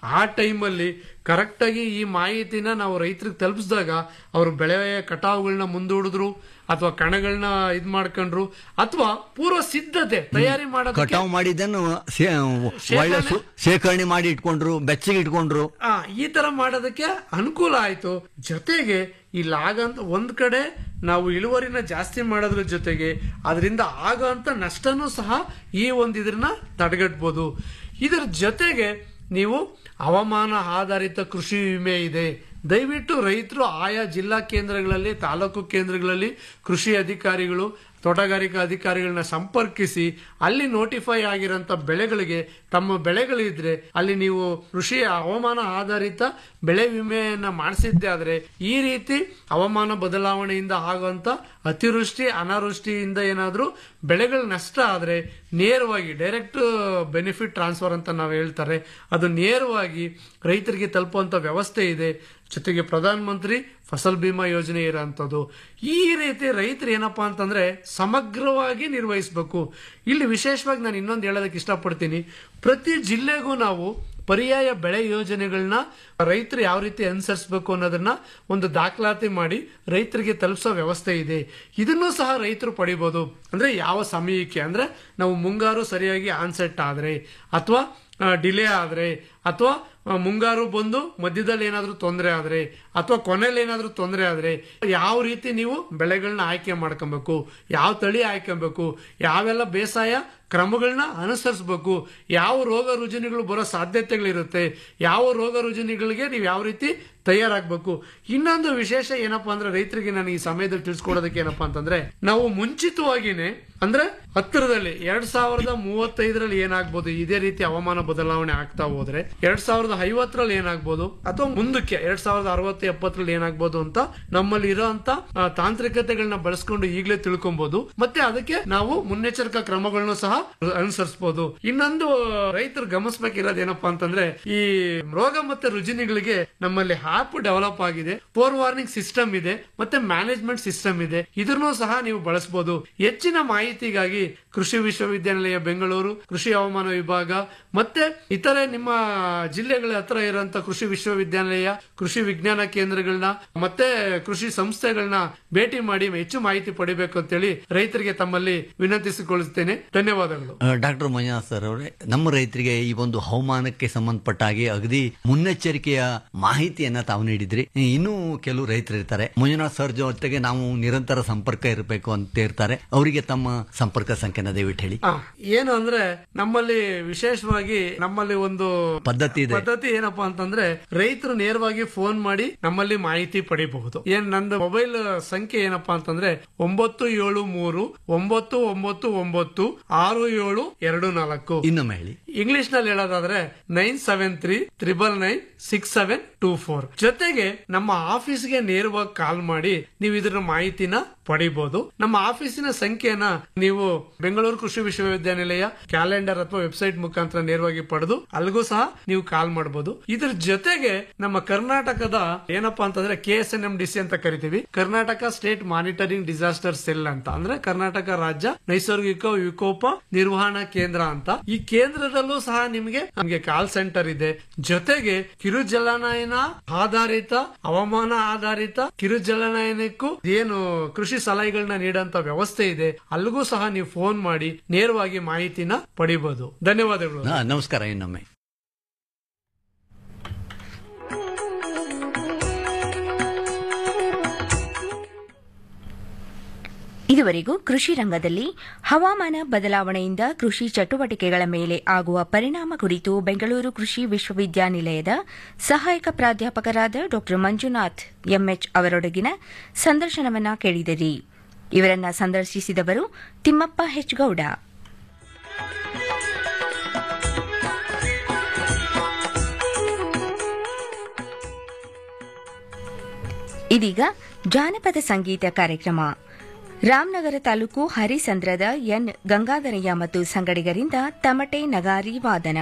ಆ ಟೈಮಲ್ಲಿ ಕರೆಕ್ಟಾಗಿ ಈ ಮಾಹಿತಿನ ನಾವು ರೈತರಿಗೆ ತಲುಪಿಸಿದಾಗ ಅವರು ಬೆಳೆ ಕಟಾವುಗಳನ್ನ ಮುಂದೂಡಿದ್ರು ಅಥವಾ ಕಣಗಳನ್ನ ಇದ್ ಮಾಡ್ಕೊಂಡ್ರು ಅಥವಾ ಪೂರ್ವ ಸಿದ್ಧತೆ ತಯಾರಿ ಮಾಡೋದಕ್ಕೆ ಕಟಾವು ಮಾಡಿದ್ದನ್ನು ಸೇ- ಒಳ್ಳೆ ಸು- ಶೇಖರಣೆ ಮಾಡಿ ಇಟ್ಕೊಂಡ್ರು ಬೆಚ್ಚಗೆ ಇಟ್ಕೊಂಡ್ರು ಆ ಈ ತರ ಮಾಡೋದಕ್ಕೆ ಅನುಕೂಲ ಆಯ್ತು ಜೊತೆಗೆ ಇಲ್ಲಾಗಂತ ಒಂದ್ ಕಡೆ ನಾವು ಇಳುವರಿನ ಜಾಸ್ತಿ ಮಾಡೋದ್ರ ಜೊತೆಗೆ ಅದರಿಂದ ಆಗಂತ ನಷ್ಟನೂ ಸಹ ಈ ಒಂದು ಇದನ್ನ ತಡೆಗಟ್ಬೋದು ಇದರ ಜೊತೆಗೆ ನೀವು ಹವಾಮಾನ ಆಧಾರಿತ ಕೃಷಿ ವಿಮೆ ಇದೆ ದಯವಿಟ್ಟು ರೈತರು ಆಯಾ ಜಿಲ್ಲಾ ಕೇಂದ್ರಗಳಲ್ಲಿ ತಾಲೂಕು ಕೇಂದ್ರಗಳಲ್ಲಿ ಕೃಷಿ ಅಧಿಕಾರಿಗಳು ತೋಟಗಾರಿಕಾ ಅಧಿಕಾರಿಗಳನ್ನ ಸಂಪರ್ಕಿಸಿ ಅಲ್ಲಿ ನೋಟಿಫೈ ಆಗಿರೋಂಥ ಬೆಳೆಗಳಿಗೆ ತಮ್ಮ ಬೆಳೆಗಳಿದ್ರೆ ಅಲ್ಲಿ ನೀವು ಕೃಷಿ ಹವಾಮಾನ ಆಧಾರಿತ ಬೆಳೆ ವಿಮೆಯನ್ನ ಮಾಡಿಸಿದ್ದೆ ಆದ್ರೆ ಈ ರೀತಿ ಹವಾಮಾನ ಬದಲಾವಣೆಯಿಂದ ಆಗುವಂತ ಅತಿವೃಷ್ಟಿ ಅನಾವೃಷ್ಟಿಯಿಂದ ಏನಾದ್ರೂ ಬೆಳೆಗಳ ನಷ್ಟ ಆದ್ರೆ ನೇರವಾಗಿ ಡೈರೆಕ್ಟ್ ಬೆನಿಫಿಟ್ ಟ್ರಾನ್ಸ್ಫರ್ ಅಂತ ನಾವು ಹೇಳ್ತಾರೆ ಅದು ನೇರವಾಗಿ ರೈತರಿಗೆ ತಲುಪುವಂತ ವ್ಯವಸ್ಥೆ ಇದೆ ಜೊತೆಗೆ ಪ್ರಧಾನ ಮಂತ್ರಿ ಫಸಲ್ ಬಿಮಾ ಯೋಜನೆ ಇರೋಂಥದ್ದು ಈ ರೀತಿ ರೈತರು ಏನಪ್ಪಾ ಅಂತಂದ್ರೆ ಸಮಗ್ರವಾಗಿ ನಿರ್ವಹಿಸಬೇಕು ಇಲ್ಲಿ ವಿಶೇಷವಾಗಿ ನಾನು ಇನ್ನೊಂದು ಹೇಳೋದಕ್ಕೆ ಇಷ್ಟಪಡ್ತೀನಿ ಪ್ರತಿ ಜಿಲ್ಲೆಗೂ ನಾವು ಪರ್ಯಾಯ ಬೆಳೆ ಯೋಜನೆಗಳನ್ನ ರೈತರು ಯಾವ ರೀತಿ ಅನುಸರಿಸಬೇಕು ಅನ್ನೋದನ್ನ ಒಂದು ದಾಖಲಾತಿ ಮಾಡಿ ರೈತರಿಗೆ ತಲುಪಿಸೋ ವ್ಯವಸ್ಥೆ ಇದೆ ಇದನ್ನು ಸಹ ರೈತರು ಪಡಿಬೋದು ಅಂದ್ರೆ ಯಾವ ಸಮಯಕ್ಕೆ ಅಂದ್ರೆ ನಾವು ಮುಂಗಾರು ಸರಿಯಾಗಿ ಆನ್ಸೆಟ್ ಆದ್ರೆ ಅಥವಾ ಡಿಲೇ ಆದ್ರೆ ಅಥವಾ ಆ, ಮುಂಗಾರು ಬಂದು ಮಧ್ಯದಲ್ಲಿ ಏನಾದರೂ ತೊಂದರೆ ಆದ್ರೆ ಅಥವಾ ಕೊನೆಯಲ್ಲಿ ಏನಾದರೂ ತೊಂದರೆ ಆದ್ರೆ ಯಾವ ರೀತಿ ನೀವು ಬೆಳೆಗಳನ್ನ ಆಯ್ಕೆ ಮಾಡ್ಕೊಬೇಕು ಯಾವ ತಳಿ ಆಯ್ಕೊಬೇಕು ಯಾವೆಲ್ಲ ಬೇಸಾಯ ಕ್ರಮಗಳನ್ನ ಅನುಸರಿಸಬೇಕು ಯಾವ ರೋಗ ರುಜಿನಗಳು ಬರೋ ಸಾಧ್ಯತೆಗಳಿರುತ್ತೆ ಯಾವ ರೋಗ ರುಜಿನಗಳಿಗೆ ನೀವು ಯಾವ ರೀತಿ ತಯಾರಾಗಬೇಕು ಇನ್ನೊಂದು ವಿಶೇಷ ಏನಪ್ಪಾ ಅಂದ್ರೆ ರೈತರಿಗೆ ನಾನು ಈ ಸಮಯದಲ್ಲಿ ತಿಳಿಸ್ಕೊಡೋದಕ್ಕೆ ಏನಪ್ಪಾ ಅಂತಂದ್ರೆ ನಾವು ಮುಂಚಿತವಾಗಿನೇ ಅಂದ್ರೆ ಹತ್ತಿರದಲ್ಲಿ ಎರಡ್ ಸಾವಿರದ ಮೂವತ್ತೈದರಲ್ಲಿ ಏನಾಗ್ಬೋದು ಇದೇ ರೀತಿ ಹವಾಮಾನ ಬದಲಾವಣೆ ಆಗ್ತಾ ಹೋದ್ರೆ ಎರಡ್ ಸಾವಿರದ ಐವತ್ತರಲ್ಲಿ ಏನಾಗ್ಬೋದು ಅಥವಾ ಮುಂದಕ್ಕೆ ಎರಡ್ ಸಾವಿರದ ಅರವತ್ತು ಎಪ್ಪತ್ತರಲ್ಲಿ ಏನಾಗ್ಬೋದು ಅಂತ ನಮ್ಮಲ್ಲಿ ಇರೋಂತ ಆ, ತಾಂತ್ರಿಕತೆಗಳನ್ನ ಬಳಸ್ಕೊಂಡು ಈಗಲೇ ತಿಳ್ಕೊಬಹುದು ಮತ್ತೆ ಅದಕ್ಕೆ ನಾವು ಮುನ್ನೆಚ್ಚರಿಕಾ ಕ್ರಮಗಳನ್ನು ಸಹ ಅನುಸರಿಸಬಹುದು ಇನ್ನೊಂದು ರೈತರು ಗಮನಿಸಬೇಕಿರೋದು ಏನಪ್ಪಾ ಅಂತಂದ್ರೆ ಈ ರೋಗ ಮತ್ತೆ ರುಜಿನಿಗಳಿಗೆ ನಮ್ಮಲ್ಲಿ ಆಪ್ ಡೆವಲಪ್ ಆಗಿದೆ ಫೋರ್ ವಾರ್ನಿಂಗ್ ಸಿಸ್ಟಮ್ ಇದೆ ಮತ್ತೆ ಮ್ಯಾನೇಜ್ಮೆಂಟ್ ಸಿಸ್ಟಮ್ ಇದೆ ಇದನ್ನು ಸಹ ನೀವು ಬಳಸಬಹುದು ಹೆಚ್ಚಿನ ಮಾಹಿತಿಗಾಗಿ ಕೃಷಿ ವಿಶ್ವವಿದ್ಯಾನಿಲಯ ಬೆಂಗಳೂರು ಕೃಷಿ ಹವಾಮಾನ ವಿಭಾಗ ಮತ್ತೆ ಇತರೆ ನಿಮ್ಮ ಜಿಲ್ಲೆಗಳ ಹತ್ರ ಇರುವಂತ ಕೃಷಿ ವಿಶ್ವವಿದ್ಯಾನಿಲಯ ಕೃಷಿ ವಿಜ್ಞಾನ ಕೇಂದ್ರಗಳನ್ನ ಮತ್ತೆ ಕೃಷಿ ಸಂಸ್ಥೆಗಳನ್ನ ಭೇಟಿ ಮಾಡಿ ಹೆಚ್ಚು ಮಾಹಿತಿ ಪಡಿಬೇಕು ಅಂತೇಳಿ ರೈತರಿಗೆ ತಮ್ಮಲ್ಲಿ ವಿನಂತಿಸಿಕೊಳ್ಳುತ್ತೇನೆ ಧನ್ಯವಾದಗಳು ಡಾಕ್ಟರ್ ಮಂಜುನಾಥ್ ಸರ್ ಅವರೇ ನಮ್ಮ ರೈತರಿಗೆ ಈ ಒಂದು ಹವಾಮಾನಕ್ಕೆ ಸಂಬಂಧಪಟ್ಟ ಹಾಗೆ ಅಗದಿ ಮುನ್ನೆಚ್ಚರಿಕೆಯ ಮಾಹಿತಿಯನ್ನ ತಾವು ನೀಡಿದ್ರಿ ಇನ್ನೂ ಕೆಲವು ರೈತರು ಇರ್ತಾರೆ ಮಂಜುನಾಥ್ ಸರ್ ಜೊತೆಗೆ ನಾವು ನಿರಂತರ ಸಂಪರ್ಕ ಇರಬೇಕು ಅಂತ ಇರ್ತಾರೆ ಅವರಿಗೆ ತಮ್ಮ ಸಂಪರ್ಕ ಸಂಖ್ಯೆನ ದಯವಿಟ್ಟು ಹೇಳಿ ಆ, ಏನು ಅಂದ್ರೆ ನಮ್ಮಲ್ಲಿ ವಿಶೇಷವಾಗಿ ನಮ್ಮಲ್ಲಿ ಒಂದು ಪದ್ಧತಿ ಇದೆ ಪದ್ಧತಿ ಏನಪ್ಪಾ ಅಂತಂದ್ರೆ ರೈತರು ನೇರವಾಗಿ ಫೋನ್ ಮಾಡಿ ನಮ್ಮಲ್ಲಿ ಮಾಹಿತಿ ಪಡಿಬಹುದು ಏನ್ ನಂದು ಮೊಬೈಲ್ ಸಂಖ್ಯೆ ಏನಪ್ಪಾ ಅಂತಂದ್ರೆ ಒಂಬತ್ತು ಏಳು ಮೂರು ಒಂಬತ್ತು ಒಂಬತ್ತು ಒಂಬತ್ತು ಆರು ಏಳು ಎರಡು ನಾಲ್ಕು ಇನ್ನೊಮ್ಮೆ ಹೇಳಿ ಇಂಗ್ಲಿಷ್ ನಲ್ಲಿ ಹೇಳೋದಾದ್ರೆ nine seven three triple nine six seven two four ಜೊತೆಗೆ ನಮ್ಮ ಆಫೀಸ್ಗೆ ನೇರವಾಗಿ ಕಾಲ್ ಮಾಡಿ ನೀವು ಇದರ ಮಾಹಿತಿನ ಪಡಿಬಹುದು ನಮ್ಮ ಆಫೀಸಿನ ಸಂಖ್ಯೆನ ನೀವು ಬೆಂಗಳೂರು ಕೃಷಿ ವಿಶ್ವವಿದ್ಯಾನಿಲಯ ಕ್ಯಾಲೆಂಡರ್ ಅಥವಾ ವೆಬ್ಸೈಟ್ ಮುಖಾಂತರ ನೇರವಾಗಿ ಪಡೆದು ಅಲ್ಲಿಗೂ ಸಹ ನೀವು ಕಾಲ್ ಮಾಡಬಹುದು ಇದ್ರ ಜೊತೆಗೆ ನಮ್ಮ ಕರ್ನಾಟಕದ ಏನಪ್ಪಾ ಅಂತಂದ್ರೆ K S N M D C ಅಂತ ಕರಿತೀವಿ Karnataka state monitoring disaster cell ಅಂತ ಅಂದ್ರೆ ಕರ್ನಾಟಕ ರಾಜ್ಯ ನೈಸರ್ಗಿಕ ವಿಕೋಪ ನಿರ್ವಹಣಾ ಕೇಂದ್ರ ಅಂತ ಈ ಕೇಂದ್ರದಲ್ಲೂ ಸಹ ನಿಮಗೆ ನಮಗೆ ಕಾಲ್ ಸೆಂಟರ್ ಇದೆ ಜೊತೆಗೆ ಕಿರು ಜಲನಯನ ಆಧಾರಿತ ಹವಾಮಾನ ಆಧಾರಿತ ಕಿರು ಜಲನಯನಕ್ಕೂ ಏನು ಕೃಷಿ ಸಲಹೆಗಳನ್ನ ನೀಡಂತ ವ್ಯವಸ್ಥೆ ಇದೆ ಅಲ್ಲಿಗೂ ಸಹ ನೀವು ಫೋನ್ ಮಾಡಿ ನೇರವಾಗಿ ಮಾಹಿತಿನ ಪಡಿಬಹುದು ಧನ್ಯವಾದಗಳು ಹಾ, ನಮಸ್ಕಾರ ಇನ್ನೊಮ್ಮೆ ಇದುವರೆಗೂ ಕೃಷಿ ರಂಗದಲ್ಲಿ ಹವಾಮಾನ ಬದಲಾವಣೆಯಿಂದ ಕೃಷಿ ಚಟುವಟಿಕೆಗಳ ಮೇಲೆ ಆಗುವ ಪರಿಣಾಮ ಕುರಿತು ಬೆಂಗಳೂರು ಕೃಷಿ ವಿಶ್ವವಿದ್ಯಾನಿಲಯದ ಸಹಾಯಕ ಪ್ರಾಧ್ಯಾಪಕರಾದ ಡಾ ಮಂಜುನಾಥ್ ಎಂಎಚ್ ಅವರೊಡಗಿನ ಸಂದರ್ಶನವನ್ನ ಕೇಳಿದಿರಿ ಇವರನ್ನ ಸಂದರ್ಶಿಸಿದವರು ತಿಮ್ಮಪ್ಪ ಹೆಚ್ಗೌಡ ಇದೀಗ ಜಾನಪದ ಸಂಗೀತ ಕಾರ್ಯಕ್ರಮ ರಾಮನಗರ ತಾಲೂಕು ಹರಿಸಂದ್ರದ ಎನ್ ಗಂಗಾಧರಯ್ಯ ಮತ್ತು ಸಂಗಡಿಗರಿಂದ ತಮಟೆ ನಗಾರಿ ವಾದನ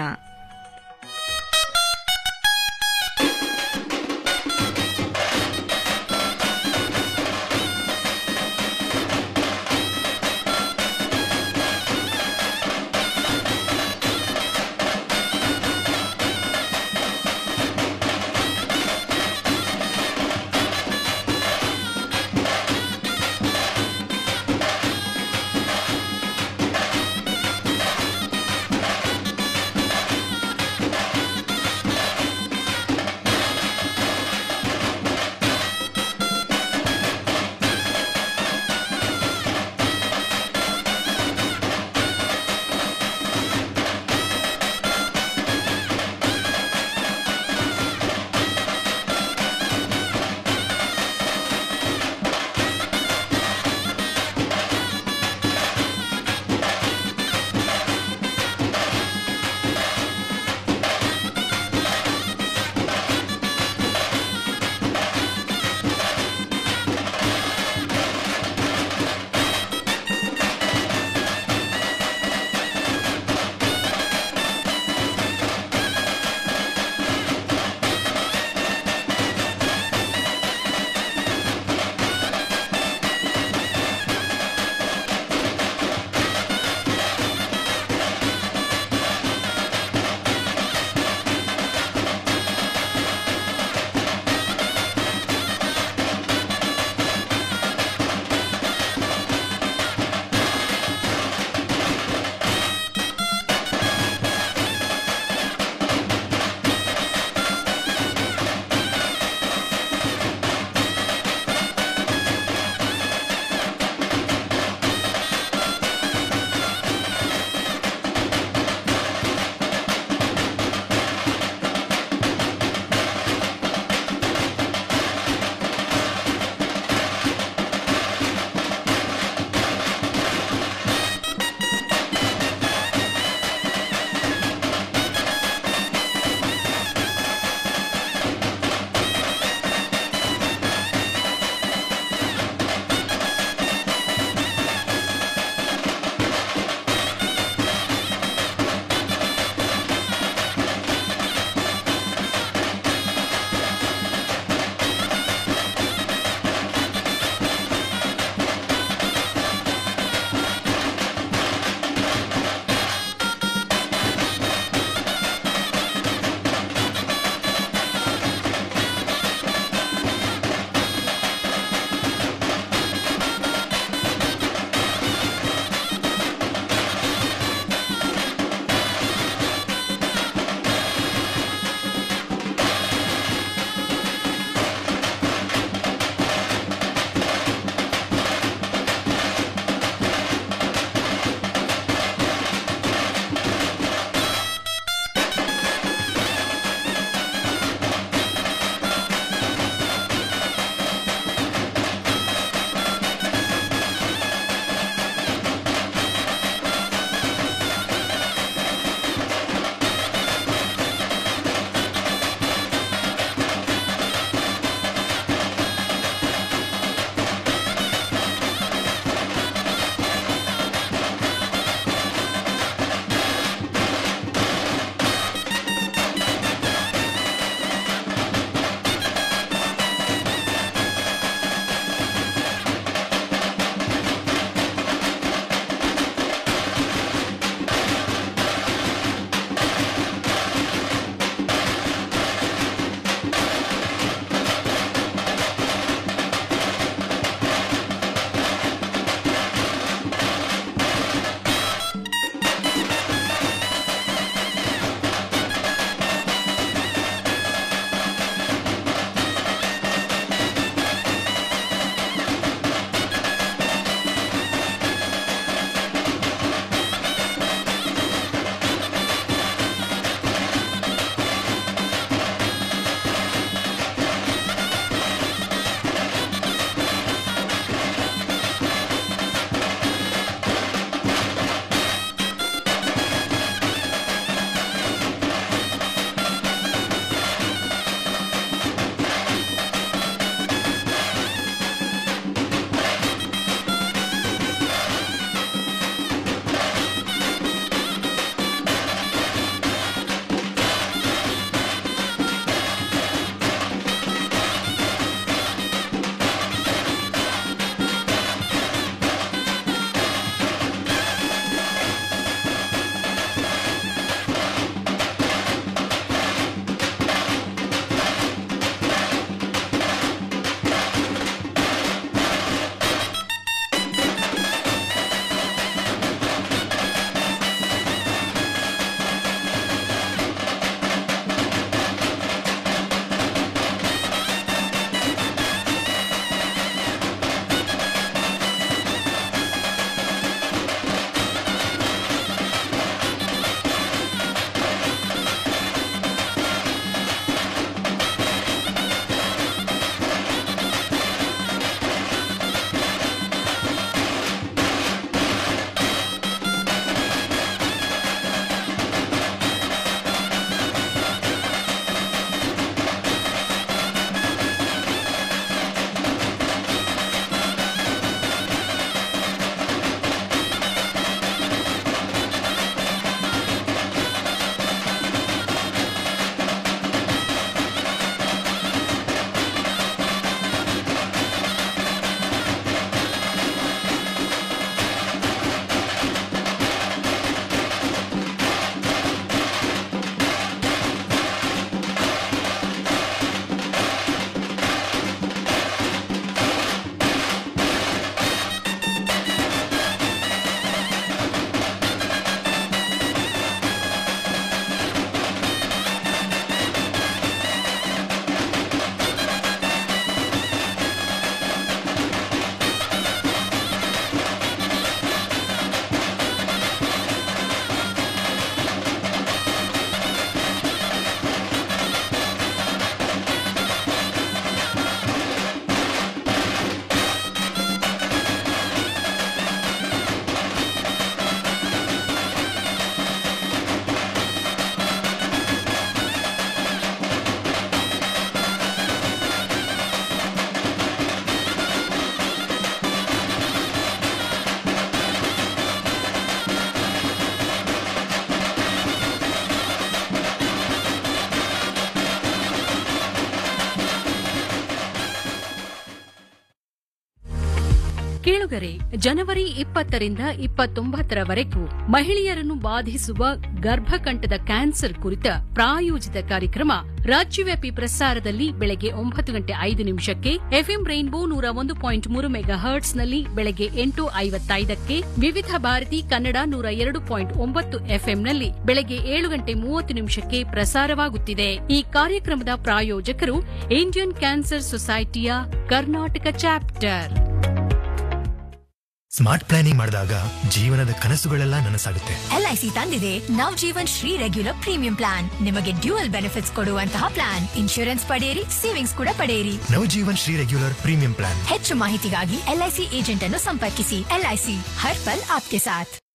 ಕೇಳುಗರೆ ಜನವರಿ ಇಪ್ಪತ್ತರಿಂದ ಇಪ್ಪತ್ತೊಂಬತ್ತರವರೆಗೂ ಮಹಿಳೆಯರನ್ನು ಬಾಧಿಸುವ ಗರ್ಭಕಂಠದ ಕ್ಯಾನ್ಸರ್ ಕುರಿತ ಪ್ರಾಯೋಜಿತ ಕಾರ್ಯಕ್ರಮ ರಾಜ್ಯವ್ಯಾಪಿ ಪ್ರಸಾರದಲ್ಲಿ ಬೆಳಗ್ಗೆ ಒಂಬತ್ತು ಗಂಟೆ ಐದು ನಿಮಿಷಕ್ಕೆ ಎಫ್ಎಂ ರೈನ್ಬೋ ನೂರ ಒಂದು ಪಾಯಿಂಟ್ ಮೂರು ಮೆಗಾ ಹರ್ಟ್ಸ್ನಲ್ಲಿ ಬೆಳಗ್ಗೆ ಎಂಟು ಐವತ್ತೈದಕ್ಕೆ ವಿವಿಧ ಭಾರತಿ ಕನ್ನಡ ನೂರ ಎರಡು ಪಾಯಿಂಟ್ ಒಂಬತ್ತು ಎಫ್ಎಂನಲ್ಲಿ ಬೆಳಗ್ಗೆ ಏಳು ಗಂಟೆ ಮೂವತ್ತು ನಿಮಿಷಕ್ಕೆ ಪ್ರಸಾರವಾಗುತ್ತಿದೆ ಈ ಕಾರ್ಯಕ್ರಮದ ಪ್ರಾಯೋಜಕರು ಇಂಡಿಯನ್ ಕ್ಯಾನ್ಸರ್ ಸೊಸೈಟಿಯ ಕರ್ನಾಟಕ ಚಾಪ್ಟರ್ ಸ್ಮಾರ್ಟ್ ಪ್ಲಾನಿಂಗ್ ಮಾಡಿದಾಗ ಜೀವನದ ಕನಸುಗಳೆಲ್ಲ ನನಸಾಗುತ್ತೆ ಎಲ್ಐಸಿ ತಂದಿದೆ Nav Jeevan Shree regular premium plan ನಿಮಗೆ ಡ್ಯೂಯಲ್ ಬೆನಿಫಿಟ್ಸ್ ಕೊಡುವಂತಹ ಪ್ಲಾನ್ ಇನ್ಶೂರೆನ್ಸ್ ಪಡೆಯಿರಿ ಸೇವಿಂಗ್ಸ್ ಕೂಡ ಪಡೆಯಿರಿ Navjeevan Shree regular premium plan ಹೆಚ್ಚು ಮಾಹಿತಿಗಾಗಿ ಎಲ್ಐಸಿ ಏಜೆಂಟ್ ಅನ್ನು ಸಂಪರ್ಕಿಸಿ ಎಲ್ಐಸಿ ಹರ್ ಪಲ್ ಆಪ್ಕೆ ಸಾಥ್